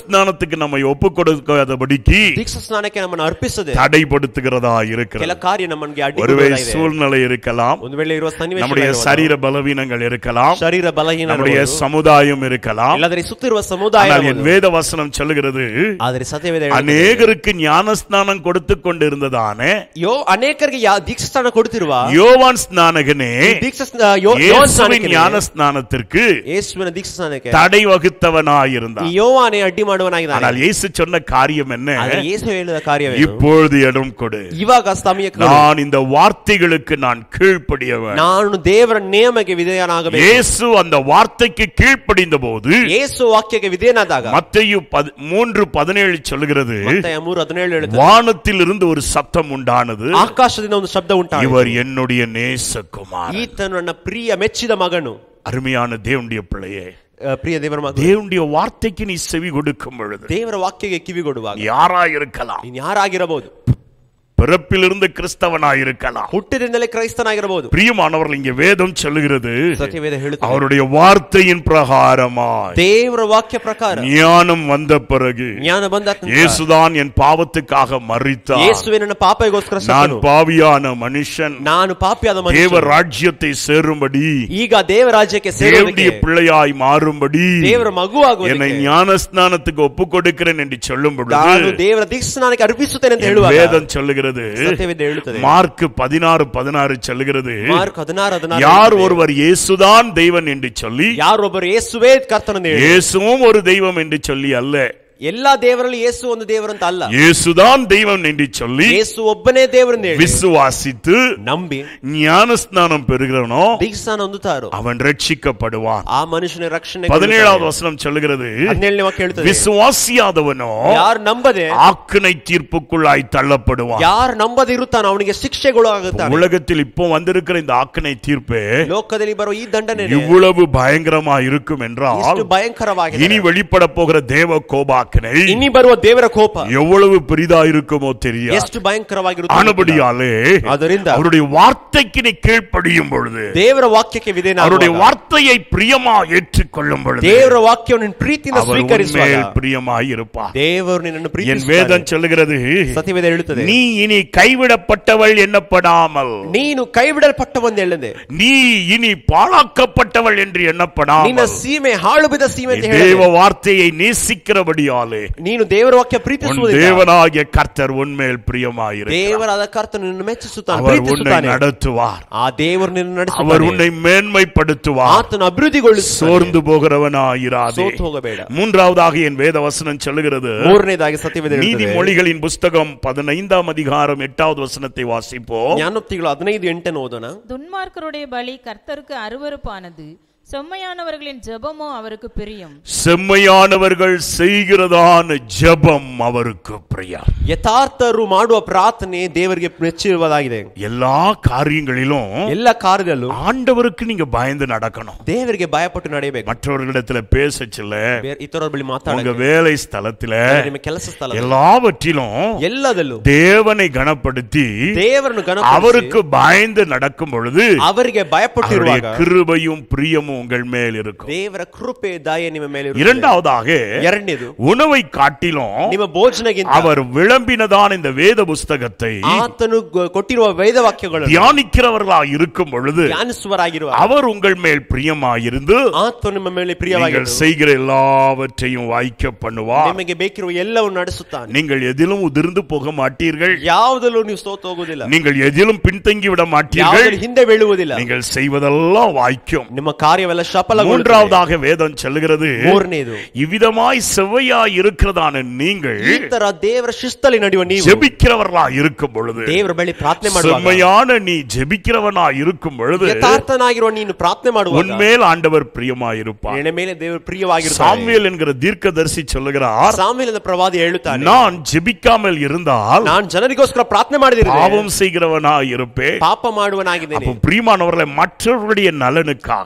ஞானஸ்நானத்துக்கு நம்மை ஒப்பு கொடுக்காதபடிக்கு ದೀಕ್ಷಾ ಸ್ನಾನಕ್ಕೆ ನಮ್ಮನ್ನು ಅರ್ಪಿಸದೆ தடைப்படுத்துகிறதா ಕೆಲ இருக்கிறது ಕಾರ್ಯ ನಮ್ಮನ್ಗೆ ஒருவேளை ಅಡ್ಡಿ சூழ்நிலை இருக்கலாம் ಒಂದು ವೇಳೆ ಇರುವ ಸನ್ನಿವೇಶ நம்முடைய சரீர பலவீனங்கள் இருக்கலாம் ಶರೀರ ಬಲಹೀನ நம்முடைய சமுதாயம் இருக்கலாம் ಇಲ್ಲದ್ರೆ ಸುತ್ತಿರುವ ಸಮುದಾಯ ஆனால் என் வேத வசனம் சொல்லுகிறது ಆದರೆ ಸತ್ಯವೇದ ಹೇಳುತ್ತದೆ, அநேகருக்கு ஞானஸ்நானம் கொடுத்து கொண்டிருந்ததானே ಯೋ ಅನೇಕರಿಗೆ ಯಾ ದೀಕ್ಷಾ ಸ್ನಾನ ಕೊಡ್ತಿರುವ யோவான் ஸ்நானகனே ಈ ದೀಕ್ಷಾ ಸ್ನ- ಯೋ- ಯೋಹಾನ இயேசுவின் ಸ್ನಾನಕ್ಕೆ ஞானஸ்நானத்திற்கு ಯೇಸುವಿನ ದೀಕ್ಷಾ ಸ್ನಾನಕ್ಕೆ தடை ಈ வகுத்தவனாயிருந்தான் ಯೋವಾನೆ ಅಡ್ಡಿ ಮಾಡುವನಾಗಿದ್ದಾನೆ ஆனால் இயேசு சொன்ன காரியம் என்ன ಆದರೆ ಯೇಸು ಹೇಳಿದ ಕಾರ್ಯವೇನು இப்பொழுது இடம் கொடு ಇವಾಗ ಸಮಯ ಕೊಡು. நான் இந்த வார்த்தைகளுக்கு நான் கீழ்ப்படியவன் ನಾನು ದೇವರ ನಿಯಮಕ್ಕೆ ವಿಧೇಯನಾಗಬೇಕು இயேசு அந்த வார்த்தைக்கு கீழ்ப்படிந்த போது ಯೇಸು ವಾಕ್ಯಕ್ಕೆ ವಿಧೇಯನಾದಾಗ மத்தையு பத- மூன்று பதினேழு சொல்லுகிறது ಮತ್ತೆ ಮೂರು ಹದಿನೇಳು ಹೇಳುತ್ತದೆ வானத்தில் இருந்து ஒரு சத்தம் உண்டானது ಆಕಾಶದಿಂದ ಒಂದು ಶಬ್ದ ಉಂಟಾಗ இவர் என்னுடைய நேசகுமார் ಈತನು ನನ್ನ ಪ್ರಿಯ ಮೆಚ್ಚಿದ ಮಗನು அருமையான தேவனுடைய பிள்ளையே ಆ, ಪ್ರಿಯ ದೇವರ ಮಗ தேவனுடைய வார்த்தைக்கு நீ செவி கொடுக்கும் பொழுது ದೇವರ ವಾಕ್ಯಕ್ಕೆ ಕಿವಿಗೊಡುವಾಗ நீ யாராயிருக்கலாம் ನೀನ್ ಯಾರಾಗಿರಬಹುದು பிறப்பிலிருந்து கிறிஸ்தவனாயிருக்கலாம் ಹುಟ್ಟಿದಿಂದಲೇ ಕ್ರೈಸ್ತನಾಗಿರಬಹುದು பிரியமானவர்கள் இங்கே வேதம் சொல்லுகிறது ಸತ್ಯವೇದ ಹೇಳುತ್ತದೆ அவருடைய வார்த்தையின் பிரகாரமாய் ದೇವರ ವಾಕ್ಯ ಪ್ರಕಾರ ஞானம் வந்த பிறகு ಜ್ಞಾನ ಬಂದ ನಂತರ இயேசுதான் என் பாவத்துக்காக மறித்தார் ಯೇಸುವೆ ನನ್ನ ಪಾಪಗೋಸ್ಕರ நான் ಸತ್ತನು. பாவியான மனுஷன் ನಾನು ಪಾಪಿಯಾದ தேவ ಮನುಷ್ಯ ராஜ்யத்தை சேரும்படி ಈಗ ದೇವರಾಜ್ಯಕ್ಕೆ ಸೇರುವುದಕ್ಕೆ தேவனுடைய பிள்ளையாய் மாறும்படி ದೇವರ என்னை ಮಗುವಾಗುವುದಕ್ಕೆ ஞானஸ்நானத்துக்கு ஒப்பு கொடுக்கிறேன் என்று சொல்லும் ನಾನು பொழுது ದೇವರ ದೀಕ್ಷಾಸ್ನಾನಕ್ಕೆ ಅರ್ಪಿಸುತ್ತೇನೆ ಅಂತ என் ಹೇಳುವಾಗ வேதம் சொல்லுகிறது ಸತ್ಯವೇದ ಹೇಳುತ್ತದೆ மார்க் பதினாறு பதினாறு சொல்லுகிறது ಮಾರ್ಕ್ ಹದಿನಾರು ಹದಿನಾರು யார் ಹೇಳುತ್ತದೆ. ஒருவர் இயேசுதான் தெய்வன் என்று சொல்லி ಯಾರೊಬ್ಬರು ಯೇಸುವೇ ಕರ್ತನನ್ನು ಹೇಳಿ இயேசுவும் ஒரு தெய்வம் என்று சொல்லி அல்ல ಎಲ್ಲಾ ದೇವರಲ್ಲಿ ಯೇಸು ಒಂದು ದೇವರಂತ ಅಲ್ಲ இயேசுதான் தெய்வம் என்று சொல்லி ಯೇಸು ಒಬ್ಬನೇ ದೇವರನ್ನ ಹೇಳಿ விசுவாசித்து ನಂಬಿ ஞானஸ்நானம் பெறுகிறவனோ ದೀಕ್ಷಾನ ಹೊಂದುತ್ತಾರೋ அவன் ரட்சிக்கப்படுவான் ಆ ಮನುಷ್ಯನ ರಕ್ಷಣೆ பதினேழாவது வசனம் சொல்லுகிறது ಹದಿನೇಳನೇ ವಾಕ್ಯ ಹೇಳ್ತದೆ விசுவாசியாதவனோ ಯಾರು ನಂಬದೆ ஆக்கினை தீர்ப்புக்குள்ளாய் தள்ளப்படுவான் ಯಾರು ನಂಬದೆ ಇರುತ್ತಾನೋ ಅವನಿಗೆ ಶಿಕ್ಷೆಗಳು ಆಗುತ್ತಾನೆ உலகத்தில் இப்போ வந்திருக்கிற இந்த ஆக்கினை தீர்ப்பு ಲೋಕದಲ್ಲಿ ಬರೋ ಈ ದಂಡನೆ இவ்வளவு பயங்கரமா இருக்கும் என்றால் ಎಷ್ಟು ಭಯಂಕರವಾಗಿದೆ இனி வெளிப்பட போகிற தேவ கோபாக்கினை ಇನ್ನಿ ಬರುವ ದೇವರ ಕೋಪ எவ்வளவு பெரிதா இருக்குமோ தெரியாது ಎಷ್ಟು ಭಯಂಕರವಾಗಿರುತ್ತೆ ஆனபடியாலே ಅದರಿಂದ அவருடைய வார்த்தைக்கு நீ கீழ்ப்படியும் பொழுது ದೇವರ ವಾಕ್ಯಕ್ಕೆ அவருடைய ವಿಧೇಯನಾಗುವಾಗ வார்த்தையை பிரியமா ஏற்றுக்கொள்ளும் பொழுது ದೇವರ ವಾಕ್ಯವನ್ನು ನಿನ್ನ ಪ್ರೀತಿಯಿಂದ அவர் ಸ್ವೀಕರಿಸುವಾಗ உன்மேல் பிரியமாய் இருப்பார் ದೇವರು ನಿನ್ನನ್ನು என் ಪ್ರೀತಿಸುತ್ತಾನೆ வேதம் சொல்லுகிறது ಸತ್ಯವೇದ ಹೇಳುತ್ತದೆ நீ இனி கைவிடப்பட்டவள் எண்ணப்படாமல் ನೀನು ಕೈ ಬಿಡಲ್ಪಟ್ಟವಂದು ಹೇಳದೆ நீ இனி பாழாக்கப்பட்டவள் என்று ನಿನ್ನ எண்ணப்படாமல் ಸೀಮೆ ಹಾಳು ಬಿದ್ದ ಸೀಮೆ ಅಂತ நீ ಹೇಳಿದೆ தேவ வார்த்தையை நேசிக்கிறபடியாலே ನೀನು ದೇವರ ವಾಕ್ಯ உன் ಪ್ರೀತಿಸುವುದಿಲ್ಲ தேவனாகிய கர்த்தர் உன்மேல் பிரியமாயிருக்கிறார் ದೇವರಾದ ಕರ್ತನು ನಿನ್ನ ಮೆಚ್ಚಿಸುತ್ತಾನೆ அவர் உன்னை ಪ್ರೀತಿಸುತ್ತಾನೆ நடத்துவார் ಆ ದೇವರು ನಿನ್ನ அவர் ನಡೆಸುತ್ತಾನೆ உன்னை மேன்மைப்படுத்துவார் ಆತನು ಅಭಿವೃದ್ಧಿಗೊಳಿಸುತ್ತಾನೆ சோர்ந்து போகிறவனாயிராதே ಸೋತು ಹೋಗಬೇಡ மூன்றாவதாக என் வேத வசனம் சொல்லுகிறது ಮೂರನೇದಾಗಿ ಸತ್ಯವೇದ ಹೇಳುತ್ತದೆ நீதிமொழிகளின் புஸ்தகம் பதினைந்தாம் அதிகாரம் எட்டாவது வசனத்தை வாசிப்போம் ಜ್ಞಾನೋಕ್ತಿಗಳು ಹದಿನೈದು ಎಂಟನ್ನು ಓದೋಣ துன்மார்க்கருடைய பலி கர்த்தருக்கு அருவருப்பானது செம்மையானவர்களின் ஜெபமோ அவருக்கு பிரியம் செம்மையானவர்கள் செய்கிறதான ஜெபம் அவருக்கு பிரியம் ಯಥಾರ್ಥರು ಮಾಡುವ ಪ್ರಾರ್ಥನೆ ದೇವರಿಗೆ ಮೆಚ್ಚಿರುವುದಾಗಿದೆ எல்லா காரியங்களிலும் ಎಲ್ಲ ಕಾರ್ಯದಲ್ಲೂ ஆண்டவருக்கு நீங்க பயந்து நடக்கணும் ದೇವರಿಗೆ ಭಯಪಟ್ಟು ನಡೆಯಬೇಕು மற்றவர்களிடத்துல பேசச்சில்ல ಬೇರೆ ಇತರರ ಬಳಿ உங்க ಮಾತಾಡ வேலை ஸ்தலத்துல ನಿಮ್ಮ ಕೆಲಸ ಸ್ಥಳ எல்லாவற்றிலும் ಎಲ್ಲದಲ್ಲೂ தேவனை கனப்படுத்தி ದೇವರನ್ನು ಗಣ அவருக்கு பயந்து நடக்கும் பொழுது ಅವರಿಗೆ அவருடைய ಭಯಪಟ್ಟಿರುವಾಗ கிருபையும் பிரியமும் உங்கள் மேல் இருக்கும் ದೇವರ ಕೃಪೆ ದಯ ನಿಮ್ಮ ಮೇಲೆ ಇರುತ್ತದೆ. இரண்டாவதாக ಎರಡನೇದು உணவை காட்டிலும் ನಿಮ್ಮ ಭೋಜನಗಿಂತ அவர் விளம்பினதான் இந்த வேத புஸ்தகத்தை ಆತನು ಗೊ- ಕೊಟ್ಟಿರುವ ವೇದ ವಾಕ್ಯಗಳನ್ನು தியானிக்கிறவர்களா இருக்கும் பொழுது ಧ್ಯಾನಿಸುವರಾಗಿರುವ அவர் உங்கள் மேல் பிரியமாயிருந்து ಆತನು ನಿಮ್ಮ ಮೇಲೆ நீங்கள் ಪ್ರಿಯವಾಗಿದ್ದು செய்கிற எல்லாவற்றையும் வாய்க்க பண்ணுவார் ನಿಮಗೆ ಬೇಕಿರುವ ಎಲ್ಲವನ್ನು ನಡೆಸುತ್ತಾನೆ நீங்கள் எதிலும் உதிர்ந்து போக மாட்டீர்கள் ಯಾವುದಲ್ಲೂ ನೀವು ಸೋತು ಹೋಗುವುದಿಲ್ಲ நீங்கள் எதிலும் பின்தங்கி விட மாட்டீர்கள் ಯಾವುದಲ್ಲೂ ಹಿಂದೆ ಬೀಳುವುದಿಲ್ಲ நீங்கள் செய்வதெல்லாம் வாய்க்கும் ನಿಮ್ಮ ಕಾರ್ಯವೆಲ್ಲ ಸಫಲಗೊಳ್ಳುತ್ತದೆ மூன்றாவதாக வேதம் சொல்லுகிறது ಮೂರನೇದು இவ்விதமாய் செவ்வையாய் இருக்கிறதான நீங்கள் ಈ ತರ ದೇವರ ಶಿಸ್ತಲ್ಲಿ ನಡೆಯುವ ನೀವು ஜெபிக்கிறவர்களா இருக்கும் பொழுது ದೇವರ ಬಳಿ ಪ್ರಾರ್ಥನೆ ಮಾಡುವಾಗ செம்மையான நீ ஜெபிக்கிறவனா இருக்கும் பொழுது ಯಥಾರ್ಥನಾಗಿರುವ ನೀನು ಪ್ರಾರ್ಥನೆ ಮಾಡುವಾಗ உன்மேல் ஆண்டவர் பிரியமாயிருப்பார் ನಿನ್ನ ಮೇಲೆ ದೇವರು ಪ್ರಿಯವಾಗಿರುತ್ತಾನೆ சாமுவேல் என்கிற தீர்க்கதரிசி சொல்லுகிறார் ಸಾಮಿಲಿನ ಪ್ರವಾದಿ ಹೇಳುತ್ತಾನೆ நான் ஜெபிக்காமல் இருந்தால் ನಾನು ಜನರಿಗೋಸ್ಕರ ಪ್ರಾರ್ಥನೆ ಮಾಡಿದಿರಿ பாவம் செய்கிறவனா இருப்பேன் ಪಾಪ ಮಾಡುವನಾಗಿದ್ದೇನೆ அப்போ பிரியமானவர்களை மற்றவர்களுடைய நலனுக்காக ಹಿತ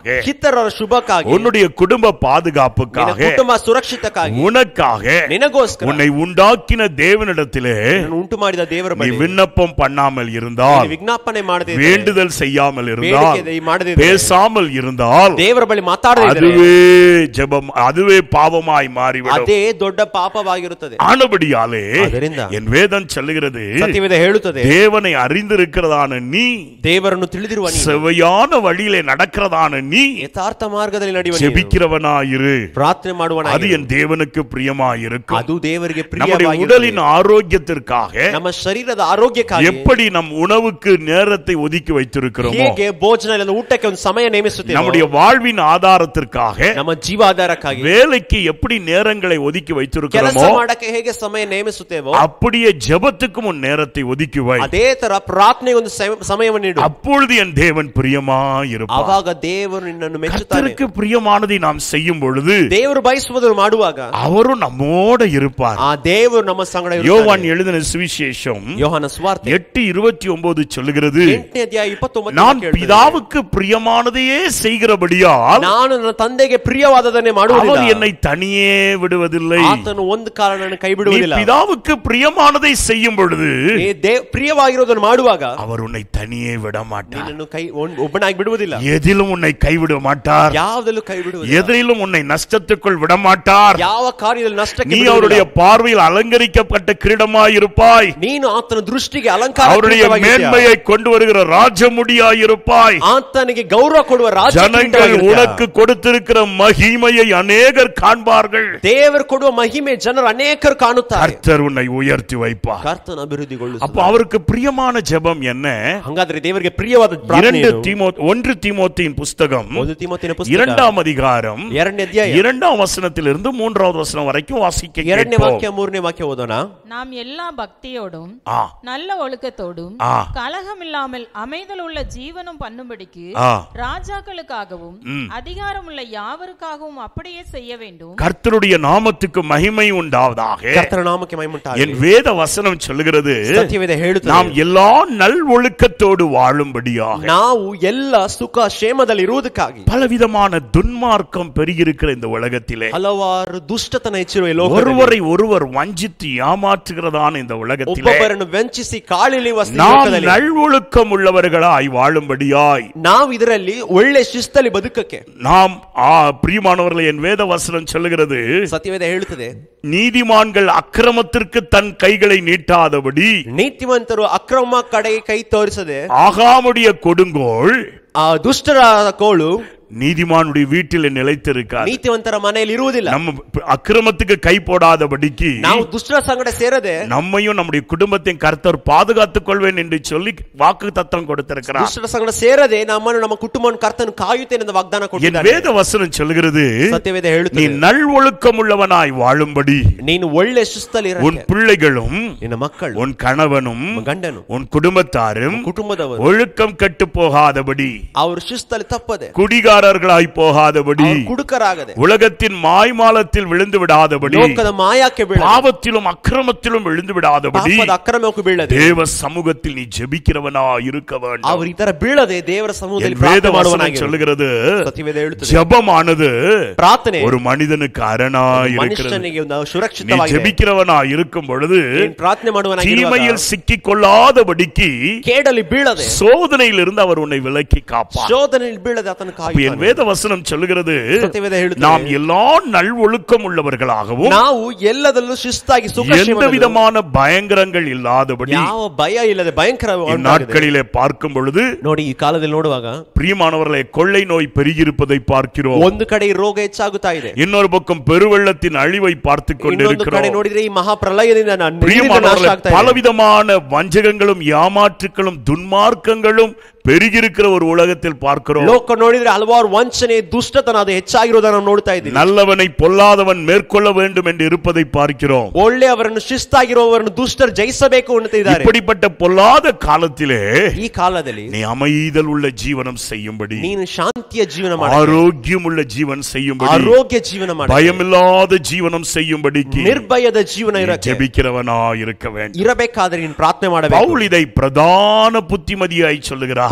ಇತರರ ಶುಭಕ್ಕಾಗಿ உன்னுடைய குடும்ப ನಿನ್ನ பாதுகாப்புக்காக ಕುಟುಂಬ ಸುರಕ್ಷಿತಕ್ಕಾಗಿ உனக்காக ನಿನಗೋಸ್ಕರ உன்னை உண்டாக்கின தேவனிடத்திலே ನಿನ್ನನ್ನು ಉಂಟು ಮಾಡಿದ ದೇವರ நீ ಬಳಿ விண்ணப்பம் பண்ணாமல் இருந்தால் ನೀನು ವಿಜ್ಞಾಪನೆ ಮಾಡದೆ வேண்டுதல் செய்யாமல் இருந்தால் ಬೇಡಿಕೆ ಮಾಡದೆ பேசாமல் இருந்தால் ದೇವರ ಬಳಿ ಮಾತಾಡದೆ ಇದ್ದರೆ அதுவே ஜெபம் அதுவே பாவமாய் மாறிவிடும் ಅದೇ ದೊಡ್ಡ ಪಾಪವಾಗಿರುತ್ತದೆ ஆனபடியாலே ಅದರಿಂದ என் வேதம் சொல்லுகிறது ಸತ್ಯವೇದ ಹೇಳುತ್ತದೆ தேவனை அறிந்திருக்கிறதான நீ ದೇವರನ್ನು ತಿಳಿದಿರುವ ನೀನು செவையான வழியிலே நடக்கிறதான நீ ಯಥಾರ್ಥ ಮಾರ್ಗದಲ್ಲಿ ನಡೆಯುವ ನೀನು ஜெபிக்கிறவனாயிரு ಪ್ರಾರ್ಥನೆ ಮಾಡುವನ அது என் தேவனுக்கு பிரியமாயிருக்கும் ಅದು ದೇವರಿಗೆ நம்முடைய ಪ್ರಿಯವಾಗಿ உடலின் ஆரோக்கியத்திற்காக ನಮ್ಮ ಶರೀರದ ಆರೋಗ್ಯಕ್ಕಾಗಿ எப்படி நம் உணவுக்கு நேரத்தை ஒதுக்கி வைத்திருக்கிறோமோ ಹೇಗೆ ಭೋಜನ ಇಲ್ಲದ ಊಟಕ್ಕೆ ಒಂದು ಸಮಯ ನೇಮಿಸುತ್ತೇವೆ நம்முடைய வாழ்வின் ஆதாரத்திற்காக ನಮ್ಮ ಜೀವಾಧಾರಕ್ಕಾಗಿ வேலைக்கு எப்படி நேரங்களை ஒதுக்கி ಕೆಲಸ வைத்திருக்கிறோமோ ಮಾಡಕ್ಕೆ ಹೇಗೆ ಸಮಯ ನೇಮಿಸುತ್ತೇವೋ அப்படியே ஜெபத்துக்கும் உன் நேரத்தை ஒதுக்கி வை ಅದೇ ತರ ಪ್ರಾರ್ಥನೆಗೆ ಒಂದು ಸಮ- ಸಮಯವನ್ನು ನೀಡು அப்பொழுது என் தேவன் பிரியமா இருப்பார் ಆವಾಗ ದೇವರು ನಿನ್ನನ್ನು ಮೆಚ್ಚುತ್ತಾನೆ கர்த்தருக்கு பிரியமானதை நாம் செய்யும் பொழுது ದೇವರು ಬಯಸುವುದನ್ನು ಮಾಡುವಾಗ அவரும் நம்மோட இருப்பார் ಆ ದೇವರು ನಮ್ಮ ಸಂಗಡ ಇರುತ್ತಾನೆ. யோவான் எழுதின சுவிசேஷம் ಯೋಹಾನ ಸ್ವಾರ್ಥ எட்டு இருபத்தி ஒன்பது சொல்லுகிறது ಎಂಟನೇ ಅಧ್ಯಾಯ ಇಪ್ಪತ್ತೊಂಬತ್ತು நான் பிதாவுக்கு பிரியமானதையே செய்கிறபடியால் ನಾನು ನನ್ನ ತಂದೆಗೆ ಪ್ರಿಯವಾದದನ್ನೇ அவர் ಮಾಡುವುದಿಲ್ಲ என்னை தனியே விடுவதில்லை ಆತನು ಒಂದು ಕಾರಣ ಕೈ நீ ಬಿಡುವುದಿಲ್ಲ பிதாவுக்கு பிரியமானதை செய்யும் பொழுது ನೀ ದೇ- ಪ್ರಿಯವಾಗಿರೋದನ್ನು ಮಾಡುವಾಗ அவர் உன்னை தனியே விட மாட்டார் ನಿನ್ನನ್ನು ಕೈ ಒನ್- ಒಬ್ಬನಾಗಿ ಬಿಡುವುದಿಲ್ಲ எதிலும் உன்னை கைவிட மாட்டார் ಯಾವುದಲ್ಲೂ ಕೈ ಬಿಡುವುದಿಲ್ಲ எதிலும் உன்னை நஷ்டத்துக்குள் விட மாட்டார் ಯಾವ ಕಾರ್ಯದಲ್ಲಿ ನಷ್ಟಕ್ಕೆ நீ ಬಿಡುವುದಿಲ್ಲ. அவருடைய பார்வையில் அலங்கரிக்கப்பட்ட கிரீடமாயிருப்பாய் ನೀನು ಆತನ ದೃಷ್ಟಿಗೆ ಅಲಂಕಾರ அவருடைய மேன்மையை கொண்டு வருகிற ராஜமுடியாயிருப்பாய் ಆತನಿಗೆ ಗೌರವ ಕೊಡುವ ರಾಜ ஜனங்கள் உனக்கு கொடுத்திருக்கிற மகிமையை அநேகர் காண்பார்கள் ದೇವರು ಕೊಡುವ ಮಹಿಮೆ ಜನರು ಅನೇಕರು ಕಾಣುತ್ತಾರೆ கர்த்தர் உன்னை உயர்த்தி வைப்பார் ಕರ್ತನ ಅಭಿವೃದ್ಧಿಗೊಳ್ಳು அப்ப அவருக்கு பிரியமான ஜெபம் என்ன ಹಂಗಾದ್ರೆ ದೇವರಿಗೆ ಪ್ರಿಯವಾದ ಪ್ರಾರ್ಥನೆ இரண்டு ಏನು? தீமோ ஒன்று தீமோத்தின் புஸ்தகம் ಒಂದು ತಿಮೋತಿನ ಪುಸ್ತಕ இரண்டாம் அதிகாரம் ಎರಡನೇ ಅಧ್ಯಾಯ இரண்டாம் வசனத்திலிருந்து மூன்றாவது வசனம் வரைக்கும் வாசிக்க ಎರಡನೇ கேட்போம். ವಾಕ್ಯ ಮೂರನೇ ವಾಕ್ಯ ಓದೋಣ நாம் எல்லா பக்தியோடும் ஆ நல்ல ஒழுக்கத்தோடும் ஆ. கலகமில்லாமல் அமைதல் உள்ள ஜீவனும் பண்ணும்படிக்கு ஆ. ராஜாக்களுக்காகவும் அதிகாரமுள்ள யாவருக்காகவும் அப்படியே செய்ய வேண்டும் கர்த்தருடைய நாமத்துக்கு மகிமை உண்டாவதாக ಕರ್ತನ ನಾಮಕ್ಕೆ ಮಹಿಮುಂಟಾಗಲಿ என் வேத வசனம் சொல்லுகிறது ಸತ್ಯವೇದ ಹೇಳುತ್ತದೆ நாம் எல்லா நல் ஒழுக்கத்தோடு வாழும்படியாக ನಾವು ಎಲ್ಲ ಸುಖ ಕ್ಷೇಮದಲ್ಲಿ ಇರುವುದಕ್ಕಾಗಿ பலவிதமான துன்மார்க்கம் பெருகியிருக்கிற இந்த உலகத்திலே ಹಲವಾರು ದುಷ್ಟತನ ಹೆಚ್ಚಿರುವ ಈ ಲೋಕದಲ್ಲಿ ஒருவரை ஒருவர் வஞ்சித்து ஏமாற்றுகிறதான இந்த உலகத்திலே ಒಬ್ಬೊಬ್ಬರನ್ನು ವಂಚಿಸಿ ಕಾಳಿಳಿಯುವ ಈ நாம் ಲೋಕದಲ್ಲಿ நல்வொழுக்கம் உள்ளவர்களாய் வாழும்படியாய் ನಾವು ಇದರಲ್ಲಿ ಒಳ್ಳೆ ಶಿಸ್ತಲ್ಲಿ ಬದುಕಕ್ಕೆ நாம் ஆ, பிரியமானவர்களே என் வேத வசனம் சொல்லுகிறது ಸತ್ಯವೇದ ಹೇಳುತ್ತದೆ நீதிமான்கள் அக்கிரமத்திற்கு தன் கைகளை நீட்டாதபடி ನೀತಿವಂತರು ಅಕ್ರಮ ಕಡೆಗೆ ಕೈ ತೋರಿಸದೆ ஆகாமுடைய கொடுங்கோல் ಆ ದುಷ್ಟರ ಕೋಳು நீதிமானுடைய வீட்டில் நிலைத்திருக்காது ನೀತಿವಂತರ ಮನೆಯಲ್ಲಿ ಇರುವುದಿಲ್ಲ நம்ம அக்கிரமத்துக்கு கை போடாதபடிக்கு ನಾವು ದುಷ್ಟರ ಸಂಗಡ ಸೇರದೆ நம்மையும் நம்முடைய குடும்பத்தையும் கர்த்தர் பாதுகாத்துக் கொள்வேன் என்று சொல்லி வாக்கு தத்தம் கொடுத்திருக்கிறார் ದುಷ್ಟರ ಸಂಗಡ ಸೇರದೆ ನಮ್ಮನ್ನು ನಮ್ಮ ಕುಟುಂಬವನ್ನು ಕರ್ತನು ಕಾಯುತ್ತೇನೆ ಎಂದು ವಾಗ್ದಾನ என் ಕೊಟ್ಟಿದ್ದಾನೆ வேத வசனம் சொல்கிறது ಸತ್ಯವೇದ நீ ಹೇಳುತ್ತದೆ நல்வொழுக்கம் உள்ளவனாய் வாழும்படி ನೀನು ಒಳ್ಳೆ ಶಿಸ್ತಲ್ಲಿ உன் பிள்ளைகளும் ನಿನ್ನ ಮಕ್ಕಳು உன் கணவனும் ಗಂಡನು உன் குடும்பத்தாரும் ಕುಟುಂಬದವರು ஒழுக்கம் கெட்டு போகாதபடி ಅವರು ಶಿಸ್ತಲ್ಲಿ ತಪ್ಪದೆ குடிகாரர்களாய் போகாதபடி ಅವ್ರು ಕುಡುಕರಾಗದೆ உலகத்தின் மாய்மாலத்தில் விழுந்து விடாதபடி ಲೋಕದ ಮಾಯಕ್ಕೆ ಬೀಳದೆ பாவத்திலும் அக்கிரமத்திலும் விழுந்து விடாதபடி ಪಾಪದ ಅಕ್ರಮಕ್ಕೂ ಬೀಳದೆ தேவ சமூகத்தில் நீ ஜெபிக்கிறவனா இருக்க வேண்டும் ಅವರು ಈ ತರ ಬೀಳದೆ ದೇವರ ಸಮೂಹದಲ್ಲಿ என் வேத ಪ್ರಾರ್ಥನೆ வசனம் ಮಾಡುವನಾಗಿರು. சொல்லுகிறது ಸತ್ಯವೇದ ಹೇಳುತ್ತದೆ ஜெபமானது ಪ್ರಾರ್ಥನೆ ஒரு மனிதனுக்கு அரணா இருக்கிறது ಮನುಷ್ಯನಿಗೆ ಒಂದು நீ ಸುರಕ್ಷಿತವಾಗಿದೆ ஜெபிக்கிறவனா இருக்கும் பொழுது ನೀನು ಪ್ರಾರ್ಥನೆ ಮಾಡುವನಾಗಿರುವಾಗ தீமையில் சிக்கிக் கொள்ளாதபடிக்கு ಕೇಡಲಿ ಬೀಳದೆ சோதனையிலிருந்து அவர் உன்னை விலக்கி காப்பார் ಶೋಧನೆಯಲ್ಲಿ ಬೀಳದೆ ಆತನ அப்ப என் ಕಾಯುತ್ತಾನೆ வேத வசனம் சொல்லுகிறது ಸತ್ಯವೇದ ಹೇಳುತ್ತದೆ நாம் எல்லா நல்வொழுக்கம் உள்ளவர்களாகவும் ನಾವು ಎಲ್ಲದಲ್ಲೂ ಶಿಸ್ತಾಗಿ ಸುಖ எந்த ಕ್ಷೇಮದಲ್ಲಿ விதமான பயங்கரங்கள் இல்லாதபடி ಯಾವ ಭಯ ಇಲ್ಲದೆ ಭಯಂಕರ இந்நாட்களிலே பார்க்கும் பொழுது ನೋಡಿ ಈ ಕಾಲದಲ್ಲಿ ನೋಡುವಾಗ பிரியமானவர்களே கொள்ளை நோய் பெருகியிருப்பதை பார்க்கிறோம் ಒಂದು ಕಡೆ ಈ ರೋಗ ಹೆಚ್ಚಾಗುತ್ತಾ ಇದೆ இன்னொரு பக்கம் பெருவெள்ளத்தின் அழிவை பார்த்து ಇನ್ನೊಂದು ಕಡೆ கொண்டிருக்கிறோம் ನೋಡಿದ್ರೆ ಈ ಮಹಾಪ್ರಲಯದಿಂದ ನ- ನೀರಿನ ನಾಶ பிரியமானவர்களே ಆಗ್ತಾ ಇದೆ பலவிதமான வஞ்சகங்களும் ஏமாற்றுக்களும் துன்மார்க்கங்களும் பெருகியிருக்கிற ஒரு உலகத்தில் பார்க்கிறோம் ಲೋಕ ನೋಡಿದ್ರೆ ಹಲವಾರು ವಂಚನೆ ದುಷ್ಟತನ ಅದು ಹೆಚ್ಚಾಗಿರೋದನ್ನ ನಾವು ನೋಡ್ತಾ ಇದ್ದೀವಿ நல்லவனை பொல்லாதவன் மேற்கொள்ள வேண்டும் என்று இருப்பதை பார்க்கிறோம் ಒಳ್ಳೆಯವರನ್ನು ಶಿಸ್ತಾಗಿರುವವರನ್ನು ದುಷ್ಟರು ಜಯಿಸಬೇಕು ಅನ್ನುತ್ತಿದ್ದಾರೆ இப்படிப்பட்ட பொல்லாத காலத்திலே ಈ ಕಾಲದಲ್ಲಿ நீ அமைதல் உள்ள ஜீவனம் செய்யும்படி ನೀನು ಶಾಂತಿಯ ಜೀವನ ಮಾಡ ஆரோக்கியம் உள்ள ஜீவன் செய்யும்படி ಆರೋಗ್ಯ ಜೀವನ ಮಾಡ பயமில்லாத ஜீவனம் செய்யும்படிக்கு ನಿರ್ಭಯದ ಜೀವನ நீ ಇರಕ್ಕೆ ஜெபிக்கிறவனா இருக்க வேண்டும் ಇರಬೇಕಾದ್ರೆ ನೀನು ಪ್ರಾರ್ಥನೆ ಮಾಡಬೇಕು பவுல் இதை பிரதான புத்திமதியாய் சொல்லுகிறார்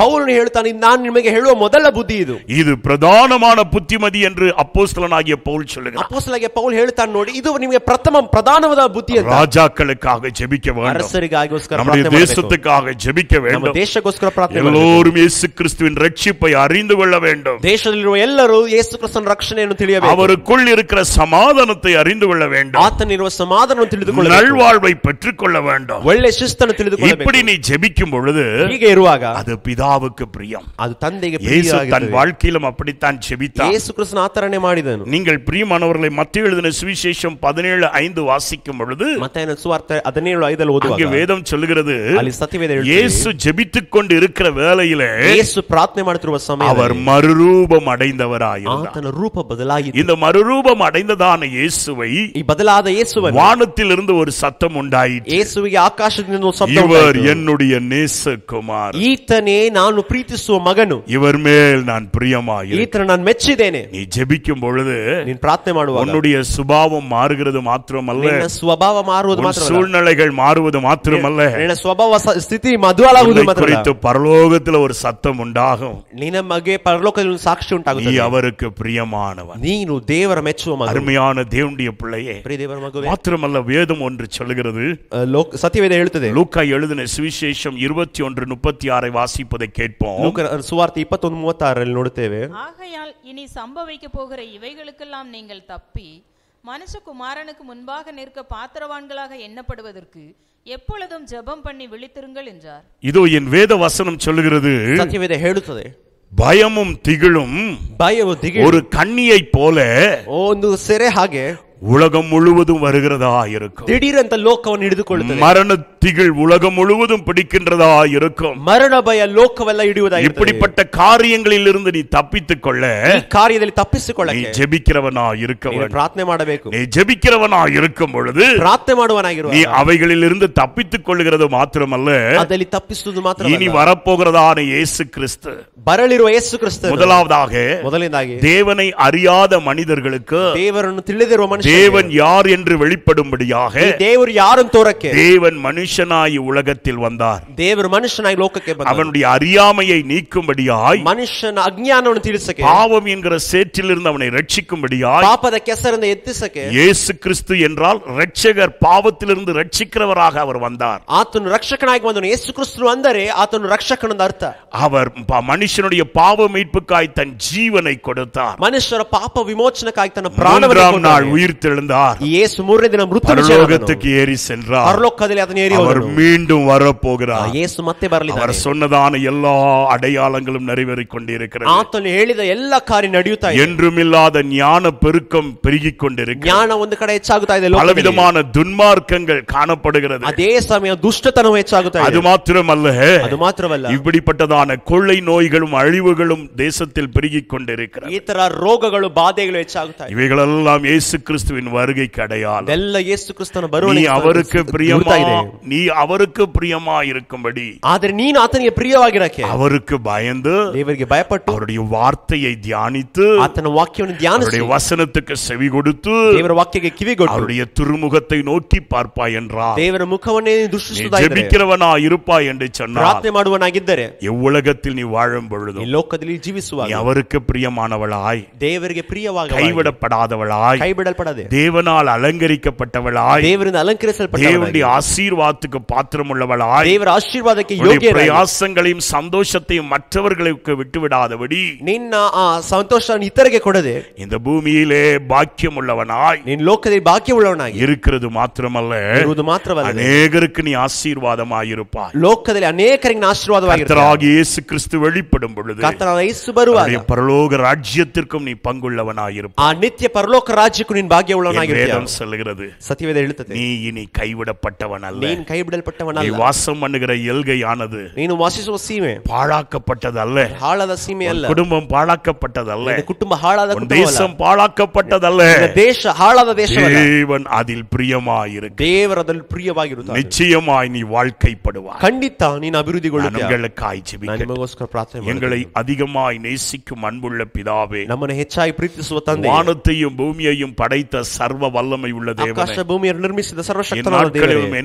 ಪೌಲನು ಹೇಳ್ತಾನೆ ನಾನು ನಿಮಗೆ ಹೇಳುವ ಮೊದಲ ಬುದ್ಧಿ ಇದು இது பிரதானமான புத்திமதி என்று அப்போஸ்தலனாகிய பவுல் சொல்லுகிறார் ಅಪೋಸ್ತಲಾಗಿ ಪೌಲ್ ಹೇಳ್ತಾನೆ ನೋಡಿ ಇದು ನಿಮಗೆ ಪ್ರಥಮ ಪ್ರಧಾನವಾದ ಬುದ್ಧಿ ಅಂತ ராஜாக்களுக்காக ஜெபிக்க வேண்டும் ಅರಸರಿಗಾಗೋಸ್ಕರ நம்முடைய ಪ್ರಾರ್ಥನೆ ಮಾಡಬೇಕು. தேசத்துக்காக ஜெபிக்க ನಮ್ಮ வேண்டும் ದೇಶಕ್ಕೋಸ್ಕರ ಪ್ರಾರ್ಥನೆ ಮಾಡಬೇಕು. எல்லோரும் இயேசு கிறிஸ்துவின் ரட்சிப்பை அறிந்து கொள்ள வேண்டும் ದೇಶದಲ್ಲಿರುವ ಎಲ್ಲರೂ ಯೇಸು ಕ್ರಿಸ್ತನ ರಕ್ಷಣೆಯನ್ನು ತಿಳಿಯಬೇಕು அவருக்குள் இருக்கிற சமாதானத்தை அறிந்து கொள்ள வேண்டும் ಆತನಿರುವ ಸಮಾಧಾನವನ್ನು ತಿಳಿದುಕೊಳ್ಳಬೇಕು நல்வாழ்வை பெற்றுக்கொள்ள வேண்டும் ಒಳ್ಳೆ ಶಿಸ್ತನ್ನು ತಿಳಿದುಕೊಳ್ಳಬೇಕು இப்படி நீ ஜெபிக்கும் பொழுது ಹೀಗೆ ಇರುವಾಗ அது பிதாவுக்கு பிரியம் ಅದು ತಂದೆಗೆ இயேசு தன் ಪ್ರಿಯವಾಗಿರುತ್ತದೆ. வாழ்க்கையிலும் அப்படித்தான் ஜெபித்தார் ಯೇಸು ಕ್ರಿಸ್ತನ ಆತರಣೆ ಮಾಡಿದನು நீங்கள் பிரியமானவர்களை மத்திய எழுதின சுவிசேஷம் பதினேழு ஐந்து வாசிக்கும் பொழுது ಮತ್ತೆ ಸುವಾರ್ತೆ ಹದಿನೇಳು ಐದಲ್ಲಿ அங்கே ಓದುವಾಗ வேதம் சொல்லுகிறது ಅಲ್ಲಿ ಸತ್ಯವೇದ ಹೇಳ್ತದೆ, இயேசு ஜெபித்துக் கொண்டு இருக்கிற வேளையிலே ಯೇಸು ಪ್ರಾರ್ಥನೆ ಮಾಡುತ್ತಿರುವ அவர் ಸಮಯ மறுரூபம் அடைந்தவராயிருந்தார் ಆತನ ರೂಪ ಬದಲಾಯಿತು இந்த மறுரூபம் அடைந்ததான இயேசுவை ಈ ಬದಲಾದ ಯೇಸುವನ್ನು வானத்திலிருந்து ஒரு சத்தம் உண்டாயிற்று ಯೇಸುವಿಗೆ ಆಕಾಶದಿಂದ ಒಂದು ಶಬ್ದ இவர் ಉಂಟಾಯಿತು. என்னுடைய நேசகுமார் ಈತನೇ ನಾನು ಪ್ರೀತಿಸುವ ಮಗನು இவர் மேல் நான் பிரியமாயிரு ಈತನ ನಾನು ಮೆಚ್ಚಿದ್ದೇನೆ நீ ஜெபிக்கும் பொழுது ನೀನ್ ಪ್ರಾರ್ಥನೆ ಮಾಡುವಾಗ உன்னுடைய சுபாவம் மாறுகிறது மாத்திரமல்ல ನಿನ್ನ ಸ್ವಭಾವ ಮಾರುವುದು உன் ಮಾತ್ರ சூழ்நிலைகள் மாறுவது மாத்திரமல்ல ನಿನ್ನ ಸ್ವಭಾವ ಸ- ಸ್ಥಿತಿ ಮದುವಾಗುವುದು உன்னை ಮಾತ್ರ குறித்து பரலோகத்துல ஒரு சத்தம் உண்டாகும் ನಿನ್ನ ಮಗೆ ಪರಲೋಕದಲ್ಲಿ ಒಂದು ಸಾಕ್ಷಿ நீ ಉಂಟಾಗುತ್ತದೆ அவருக்கு பிரியமானவன் ನೀನು ದೇವರ ಮೆಚ್ಚುವ ಮಗ அருமையான தேவனுடைய பிள்ளையே ಪ್ರಿಯ ದೇವರ ಮಗುವೆ மாத்திரமல்ல வேதம் ஒன்று சொல்லுகிறது ಆ, ಲೋಕ ಸತ್ಯವೇದ ಹೇಳುತ್ತದೆ லூக்கா எழுதின சுவிசேஷம் இருபத்தி ஒன்று முப்பத்தி ஆறை வாசிப்பதை கேட்போம் ಲೋಕ ಸುವಾರ್ತೆ ಇಪ್ಪತ್ತೊಂದು ಮೂವತ್ತಾರರಲ್ಲಿ ನೋಡುತ್ತೇವೆ ஆகையால் இனி சம்பவிக்க போகிற இவைகளுக்கெல்லாம் நீங்கள் தப்பி மனுஷகுமாரனுக்கு முன்பாக நிற்க பாத்திரவான்களாக எண்ணப்படுவதற்கு எப்பொழுதும் ஜெபம் பண்ணி விழித்திருங்கள் என்றார் இதோ என் வேத வசனம் சொல்லுகிறது ಸತ್ಯವೇದ ಹೇಳುತ್ತದೆ பயமும் திகிலும் ಭಯವು ದಿಗಿ ஒரு கண்ணியைப் போல ಒಂದು ಸೆರೆ ಹಾಗೆ உலகம் முழுவதும் வருகிறதா இருக்கும் ದಿಢೀರಂತ ಲೋಕವನ್ನು ಹಿಡಿದುಕೊಳ್ಳುತ್ತದೆ மரண திகில் உலகம் முழுவதும் பிடிக்கின்றதா இருக்கும் ಮರಣ ಭಯ ಲೋಕವೆಲ್ಲ ಹಿಡಿಯುವುದಾಗಿರುತ್ತದೆ இப்படிப்பட்ட காரியங்களில் இருந்து நீ தப்பித்துக் கொள்ள ಈ ಕಾರ್ಯದಲ್ಲಿ நீ ತಪ್ಪಿಸಿಕೊಳ್ಳಕ್ಕೆ ஜெபிக்கிறவனா இருக்க ನೀನು வேண்டும் ಪ್ರಾರ್ಥನೆ ಮಾಡಬೇಕು நீ ஜெபிக்கிறவனா இருக்கும் பொழுது ಪ್ರಾರ್ಥನೆ ಮಾಡುವನಾಗಿರುವ நீ அவைகளில் இருந்து தப்பித்துக் கொள்ளுகிறது மாத்திரமல்ல ಅದಲ್ಲಿ ತಪ್ಪಿಸುವುದು ಮಾತ್ರ இனி வரப்போகிறதான இயேசு கிறிஸ்து ಬರಲಿರುವ ಯೇಸು ಕ್ರಿಸ್ತ முதலாவதாக ಮೊದಲನೇದಾಗಿ தேவனை அறியாத மனிதர்களுக்கு ದೇವರನ್ನು ತಿಳಿದಿರುವ ಮನುಷ್ಯ தேவன் யார் என்று வெளிப்படும்படியாக ದೇವರು ಯಾರನ್ನು ತೋರಕ್ಕೆ தேவன் மனுஷனாய் உலகத்தில் வந்தார் ದೇವರು ಮನುಷ್ಯನಾಗಿ ಲೋಕಕ್ಕೆ ಬಂದ அவனுடைய அறியாமையை நீக்கும்படியாய் ಮನುಷ್ಯನ ಅಜ್ಞಾನವನ್ನು ತಿಳಿಸಕ್ಕೆ பாவம் என்கிற சேற்றிலிருந்து அவனை ரட்சிக்கும்படியாய் ಪಾಪದ ಕೆಸರಿಂದ ಎತ್ತಿಸಕ್ಕೆ இயேசு கிறிஸ்து என்றால் ரட்சகர் பாவத்திலிருந்து ரட்சிக்கிறவராக அவர் வந்தார் ಆತನು ರಕ್ಷಕನಾಗಿ ಬಂದನು ಯೇಸು ಕ್ರಿಸ್ತನು ಅಂದರೆ ಆತನು ರಕ್ಷಕನದ ಅರ್ಥ அவர் ப- மனுஷனுடைய பாவ மீட்புக்காய் தன் ஜீவனை கொடுத்தார் ಮನುಷ್ಯರ ಪಾಪ ವಿಮೋಚನಕ್ಕಾಗಿ ತನ್ನ ಪ್ರಾಣವನ್ನು மூன்றாம் நாள் ಕೊಟ್ಟನು. உயிர் தெழுந்தார் ಈ ಯೇಸು ಮೂರನೇ ದಿನ ಮೃತ பரலோகத்துக்கு ஏறி சென்றார் ಪರಲೋಕದಲ್ಲಿ ಅದನ್ನು ಏರಿ அவர் ಹೋದನು. மீண்டும் ಆ வரப்போகிறார் ಯೇಸು ಮತ್ತೆ அவர் ಬರಲಿದ್ದಾನೆ சொன்னதான எல்லா அடையாளங்களும் நிறைவேறிக் கொண்டிருக்கிறது ಆತನು ಹೇಳಿದ ಎಲ್ಲ ಕಾರ್ಯ ನಡೆಯುತ್ತಾ ಇದೆ என்றுமில்லாத ஞான பெருக்கம் பெருகிக் கொண்டிருக்கிறது ಜ್ಞಾನ ಒಂದು ಕಡೆ ಹೆಚ್ಚಾಗುತ್ತಾ ಇದೆ ಲೋಕದಲ್ಲಿ. பலவிதமான துன்மார்க்கங்கள் காணப்படுகிறது ಅದೇ ಸಮಯ ದುಷ್ಟತನವು ಹೆಚ್ಚಾಗುತ್ತಾ அது ಇದೆ மாத்திரமல்ல ಅದು ಮಾತ್ರವಲ್ಲ இப்படிப்பட்டதான கொள்ளை நோய்களும் அழிவுகளும் தேசத்தில் பெருகிக் கொண்டிருக்கிறது ಈ ತರ ರೋಗಗಳು ಬಾಧೆಗಳು ಹೆಚ್ಚಾಗುತ್ತಾ ಇದೆ இவைகளெல்லாம் இயேசு கிறிஸ்துவின் வருகைக்கு அடையாளம் ಇದೆಲ್ಲ ಯೇಸು ಕ್ರಿಸ್ತನ நீ ಬರುವಣಿಗೆ அவருக்கு ಗುರುತಾ பிரியமா ಇದೆ நீ அவருக்கு பிரியமா இருக்கும்படி ಆದ್ರೆ ನೀನು ಆತನಿಗೆ ಪ್ರಿಯವಾಗಿರಕ್ಕೆ அவருக்கு பயந்து ದೇವರಿಗೆ ಭಯಪಟ್ಟು அவருடைய வார்த்தையை தியானித்து ಆತನ ವಾಕ್ಯವನ್ನು ಧ್ಯಾನಿಸಿ அவருடைய வசனத்துக்கு செவி கொடுத்து ದೇವರ ವಾಕ್ಯಕ್ಕೆ ಕಿವಿಗೊಟ್ಟು அவருடைய திருமுகத்தை நோக்கி பார்ப்பாய் என்றார் ದೇವರ ಮುಖವನ್ನೇ நீ ದೃಷ್ಟಿಸುತ್ತಾ ಇದ್ದರೆ ஜெபிக்கிறவனா இருப்பாய் என்று சொன்னார் ಪ್ರಾರ್ಥನೆ ಮಾಡುವನಾಗಿದ್ದರೆ எவ்வுலகத்தில் நீ வாழும் ಈ பொழுதும் ಲೋಕದಲ್ಲಿ நீ ಜೀವಿಸುವಾಗ அவருக்கு பிரியமானவளாய் ದೇವರಿಗೆ ಪ್ರಿಯವಾಗ கைவிடப்படாதவளாய் ಕೈ ಬಿಡಲ್ಪಡದೆ தேவனால் அலங்கரிக்கப்பட்டவளாய் ದೇವರಿಂದ ಅಲಂಕರಿಸಲ್ಪಟ್ಟ தேவனுடைய ஆசீர்வாதத்துக்கு பாத்திரமுள்ளவளாய் ದೇವರ ಆಶೀರ್ವಾದಕ್ಕೆ உன்னுடைய ಯೋಗ್ಯ பிரயாசங்களையும் சந்தோஷத்தையும் மற்றவர்களுக்கு விட்டுவிடாதபடி ನಿನ್ನ ಆ ಸಂತೋಷ ಇತರಿಗೆ ಕೊಡದೆ இந்த பூமியிலே பாக்கியம் உள்ளவனாய் ನೀನ್ ಲೋಕದಲ್ಲಿ ಭಾಗ್ಯವುಳ್ಳವನಾಗಿ இருக்கிறது மாத்திரமல்ல ಇರುವುದು ಮಾತ್ರವಲ್ಲ அநேகருக்கு நீ ஆசீர்வாதமாயிருப்பாய் ಲೋಕದಲ್ಲಿ ಅನೇಕರಿಗೆ ಆಶೀರ್ವಾದವಾಗಿರ್ತಾರೆ கர்த்தராகிய இயேசு கிறிஸ்து வெளிப்படும் பொழுது ಕರ್ತನಾದ ಯೇಸು ಬರುವಾಗ அவருடைய பரலோக ராஜ்யத்திற்கும் நீ பங்குள்ளவனாயிருப்பாய் ಆ ನಿತ್ಯ ಪರಲೋಕ ರಾಜ್ಯಕ್ಕೂ ನೀನ್ என் ಭಾಗ್ಯವುಳ್ಳವನಾಗಿರ್ತೀಯ வேதம் சொல்லுகிறது ಸತ್ಯವೇದ ಹೇಳುತ್ತದೆ நீ இனி கைவிடப்பட்டவன் அல்ல ನೀನ್ ಕೈ நீ ಬಿಡಲ್ಪಟ್ಟವನಲ್ಲ வாசம் பண்ணுகிற எல்கையானது ನೀನು ವಾಸಿಸುವ ಸೀಮೆ பாழாக்கப்பட்டதல்ல ಹಾಳಾದ ಸೀಮೆ ಅಲ್ಲ குடும்பம் பாழாக்கப்பட்டதல்ல ನಿನ್ನ ಕುಟುಂಬ ಹಾಳಾದ உன் ಕುಟುಂಬವಲ್ಲ. தேசம் பாழாக்கப்பட்டதல்ல ನಿನ್ನ ದೇಶ ಹಾಳಾದ ದೇಶವಲ್ಲ தேவன் அதில் பிரியமாயிருக்கு ದೇವರದಲ್ಲಿ ಪ್ರಿಯವಾಗಿರುತ್ತಾನೆ நிச்சயமாய் நீ வாழ்க்கைப்படுவாய் ಖಂಡಿತ ನೀನು நான் ಅಭಿವೃದ್ಧಿಗೊಳ್ಳುತ್ತೀಯ உங்களுக்காய் ನಾನು ஜெபிக்கிறேன் ನಿಮಗೋಸ್ಕರ ಪ್ರಾರ್ಥನೆ எங்களை ಮಾಡ್ತೀನಿ. அதிகமாய் நேசிக்கும் அன்புள்ள பிதாவே ನಮ್ಮನ್ನು ಹೆಚ್ಚಾಗಿ ಪ್ರೀತಿಸುವ ತಂದೆ வானத்தையும் பூமியையும் படைத்த சர்வ வல்லமை உள்ள ಆಕಾಶ தேவனே ಭೂಮಿಯನ್ನು ನಿರ್ಮಿಸಿದ ಸರ್ವಶಕ್ತನಾದ இந்நாட்களிலும் ದೇವರೇ என்னோடு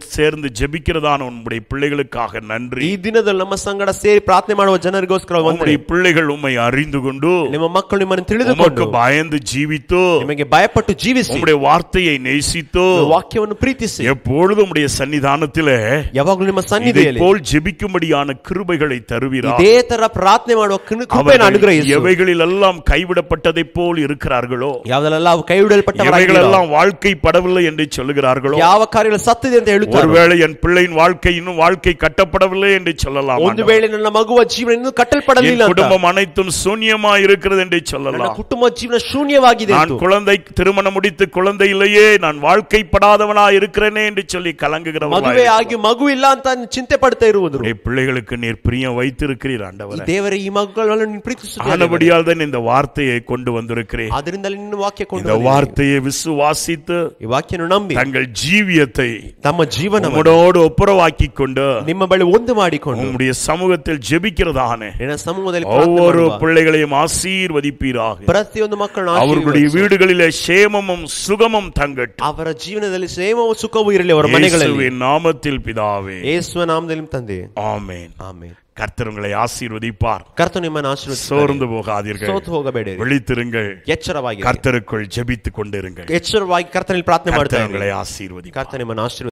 சேர்ந்து ஜெபிக்கிறதான உம்முடைய பிள்ளைகளுக்காக நன்றி ಈ ದಿನದಲ್ಲಿ ನಮ್ಮ ಸಂಗಡ ಸೇರಿ ಪ್ರಾರ್ಥನೆ ಮಾಡುವ ಜನರಿಗೋಸ್ಕರ ವಂದನೆ உம்முடைய பிள்ளைகள் உம்மை அறிந்து கொண்டு ನಿಮ್ಮ ಮಕ್ಕಳು ನಿಮ್ಮನ್ನು உமக்கு ತಿಳಿದುಕೊಂಡು பயந்து ஜீவித்து ನಿಮಗೆ ಭಯಪಟ್ಟು ಜೀವಿಸಿ உம்முடைய வார்த்தையை நேசித்து ವಾಕ್ಯವನ್ನು ಪ್ರೀತಿಸಿ எப்பொழுதும் உம்முடைய சன்னிதானத்திலே ಯಾವಾಗಲೂ ನಿಮ್ಮ இதை ಸನ್ನಿಧಿಯಲ್ಲಿ போல் ஜெபிக்கும்படியான கிருபைகளை தருவீரா ಇದೇ ತರ ಪ್ರಾರ್ಥನೆ ಮಾಡುವ ಕೃ- ಕೃಪೆಯನ್ನು அவர்கள் ಅನುಗ್ರಹಿಸು எவைகளில் எல்லாம் கைவிடப்பட்டதை போல் இருக்கிறார்களோ ಯಾವ್ದೆಲ್ಲ ಅವು ಕೈ ಬಿಡಲ್ಪಟ್ಟವರಾಗಿರೋ, எவைகளெல்லாம் வாழ்க்கை படவில்லை என்று சொல்லுகிறார்களோ ಯಾವ ಕಾರ್ಯಗಳು ಸತ್ತಿದೆ ಅಂತ ಹೇಳುತ್ತಾರೆ ஒருவேளை என் பிள்ளையின் வாழ்க்கை இன்னும் வாழ்க்கை கட்டப்படவில்லை என்று சொல்லலாம் ಒಂದು ஆண்டவரே. ವೇಳೆ ನನ್ನ ಮಗುವ ಜೀವನ ಇನ್ನೂ என் ಕಟ್ಟಲ್ಪಡಲಿಲ್ಲ ಅಂತ குடும்பம் அனைத்தும் சூன்யமா இருக்கிறது என்று ನನ್ನ சொல்லலாம் ಕುಟುಂಬ ಜೀವನ ಶೂನ್ಯವಾಗಿದೆ நான் ಎಂದು. குழந்தை திருமணம் முடித்து குழந்தை இல்லையே நான் வாழ்க்கைப்படாதவனா இருக்கிறேனே என்று சொல்லி ಮದುವೆ கலங்குகிறவர்களாய் ಆಗಿ ಮಗು ಇಲ್ಲ ಅಂತ ಚಿಂತೆ ಪಡ್ತಾ ಇರುವುದು உம்முடைய பிள்ளைகளுக்கு நீர் பிரியம் வைத்திருக்கிறீர் ಈ ஆண்டவரே ದೇವರ ಈ ಮಗುಗಳನ್ನು ನೀನು ಪ್ರೀತಿಸುತ್ತೀಯ ஆனபடியால் தான் இந்த வார்த்தையை கொண்டு வந்திருக்கிறேன் ಆದ್ರಿಂದ ನಿನ್ನ ವಾಕ್ಯ ಕೊಂಡು இந்த ಬಂದಿದ್ದೀನಿ. வார்த்தையை விசுவாசித்து ಈ ವಾಕ್ಯನು ನಂಬಿ தங்கள் ஜீவியத்தை ತಮ್ಮ ಜೀವನ உம்மோடு ஒப்புரவாக்கி கொண்டு ನಿಮ್ಮ ಬಳಿ ಒಂದು ಮಾಡಿಕೊಂಡು உம்முடைய சமூகத்தில் ஜெபிக்கிறதானே ನಿನ್ನ ಸಮೂಹದಲ್ಲಿ ಪ್ರಾರ್ಥನೆ ஒவ்வொரு ಮಾಡುವ பிள்ளைகளையும் ஆசீர்வதிப்பீராக ಪ್ರತಿಯೊಂದು ಮಕ್ಕಳನ್ನು அவர்களுடைய ಆಶೀರ್ವದಿಸು. வீடுகளிலே சேமமும் சுகமும் தங்கட்டும் ಅವರ ಜೀವನದಲ್ಲಿ ಸೇಮವು ಸುಖವೂ ಇರಲಿ ಅವರ ಮನೆಗಳಲ್ಲಿ இயேசுவின் நாமத்தில் பிதாவே ಯೇಸುವ ನಾಮದಲ್ಲಿ ನಿಮ್ಮ ತಂದೆ ஆமென் ಆಮೇಲೆ கர்த்தர் உங்களை ஆசீர்வதிப்பார் ಕರ್ತನು ನಿಮ್ಮನ್ನು ಆಶೀರ್ವದಿಸಿ சோர்ந்து போகாதீர்கள் ಸೋತು ಹೋಗಬೇಡಿರಿ விழித்திருங்கள் ಎಚ್ಚರವಾಗಿ கர்த்தருக்குள் ஜெபித்துக் கொண்டிருங்கள் ಎಚ್ಚರವಾಗಿ ಕರ್ತನಲ್ಲಿ ಪ್ರಾರ್ಥನೆ கர்த்தர் ಮಾಡ್ತಾ உங்களை ಇರಿ. ஆசீர்வதிப்பார் ಕರ್ತ ನಿಮ್ಮನ್ನು ಆಶೀರ್ವದಿಸಿ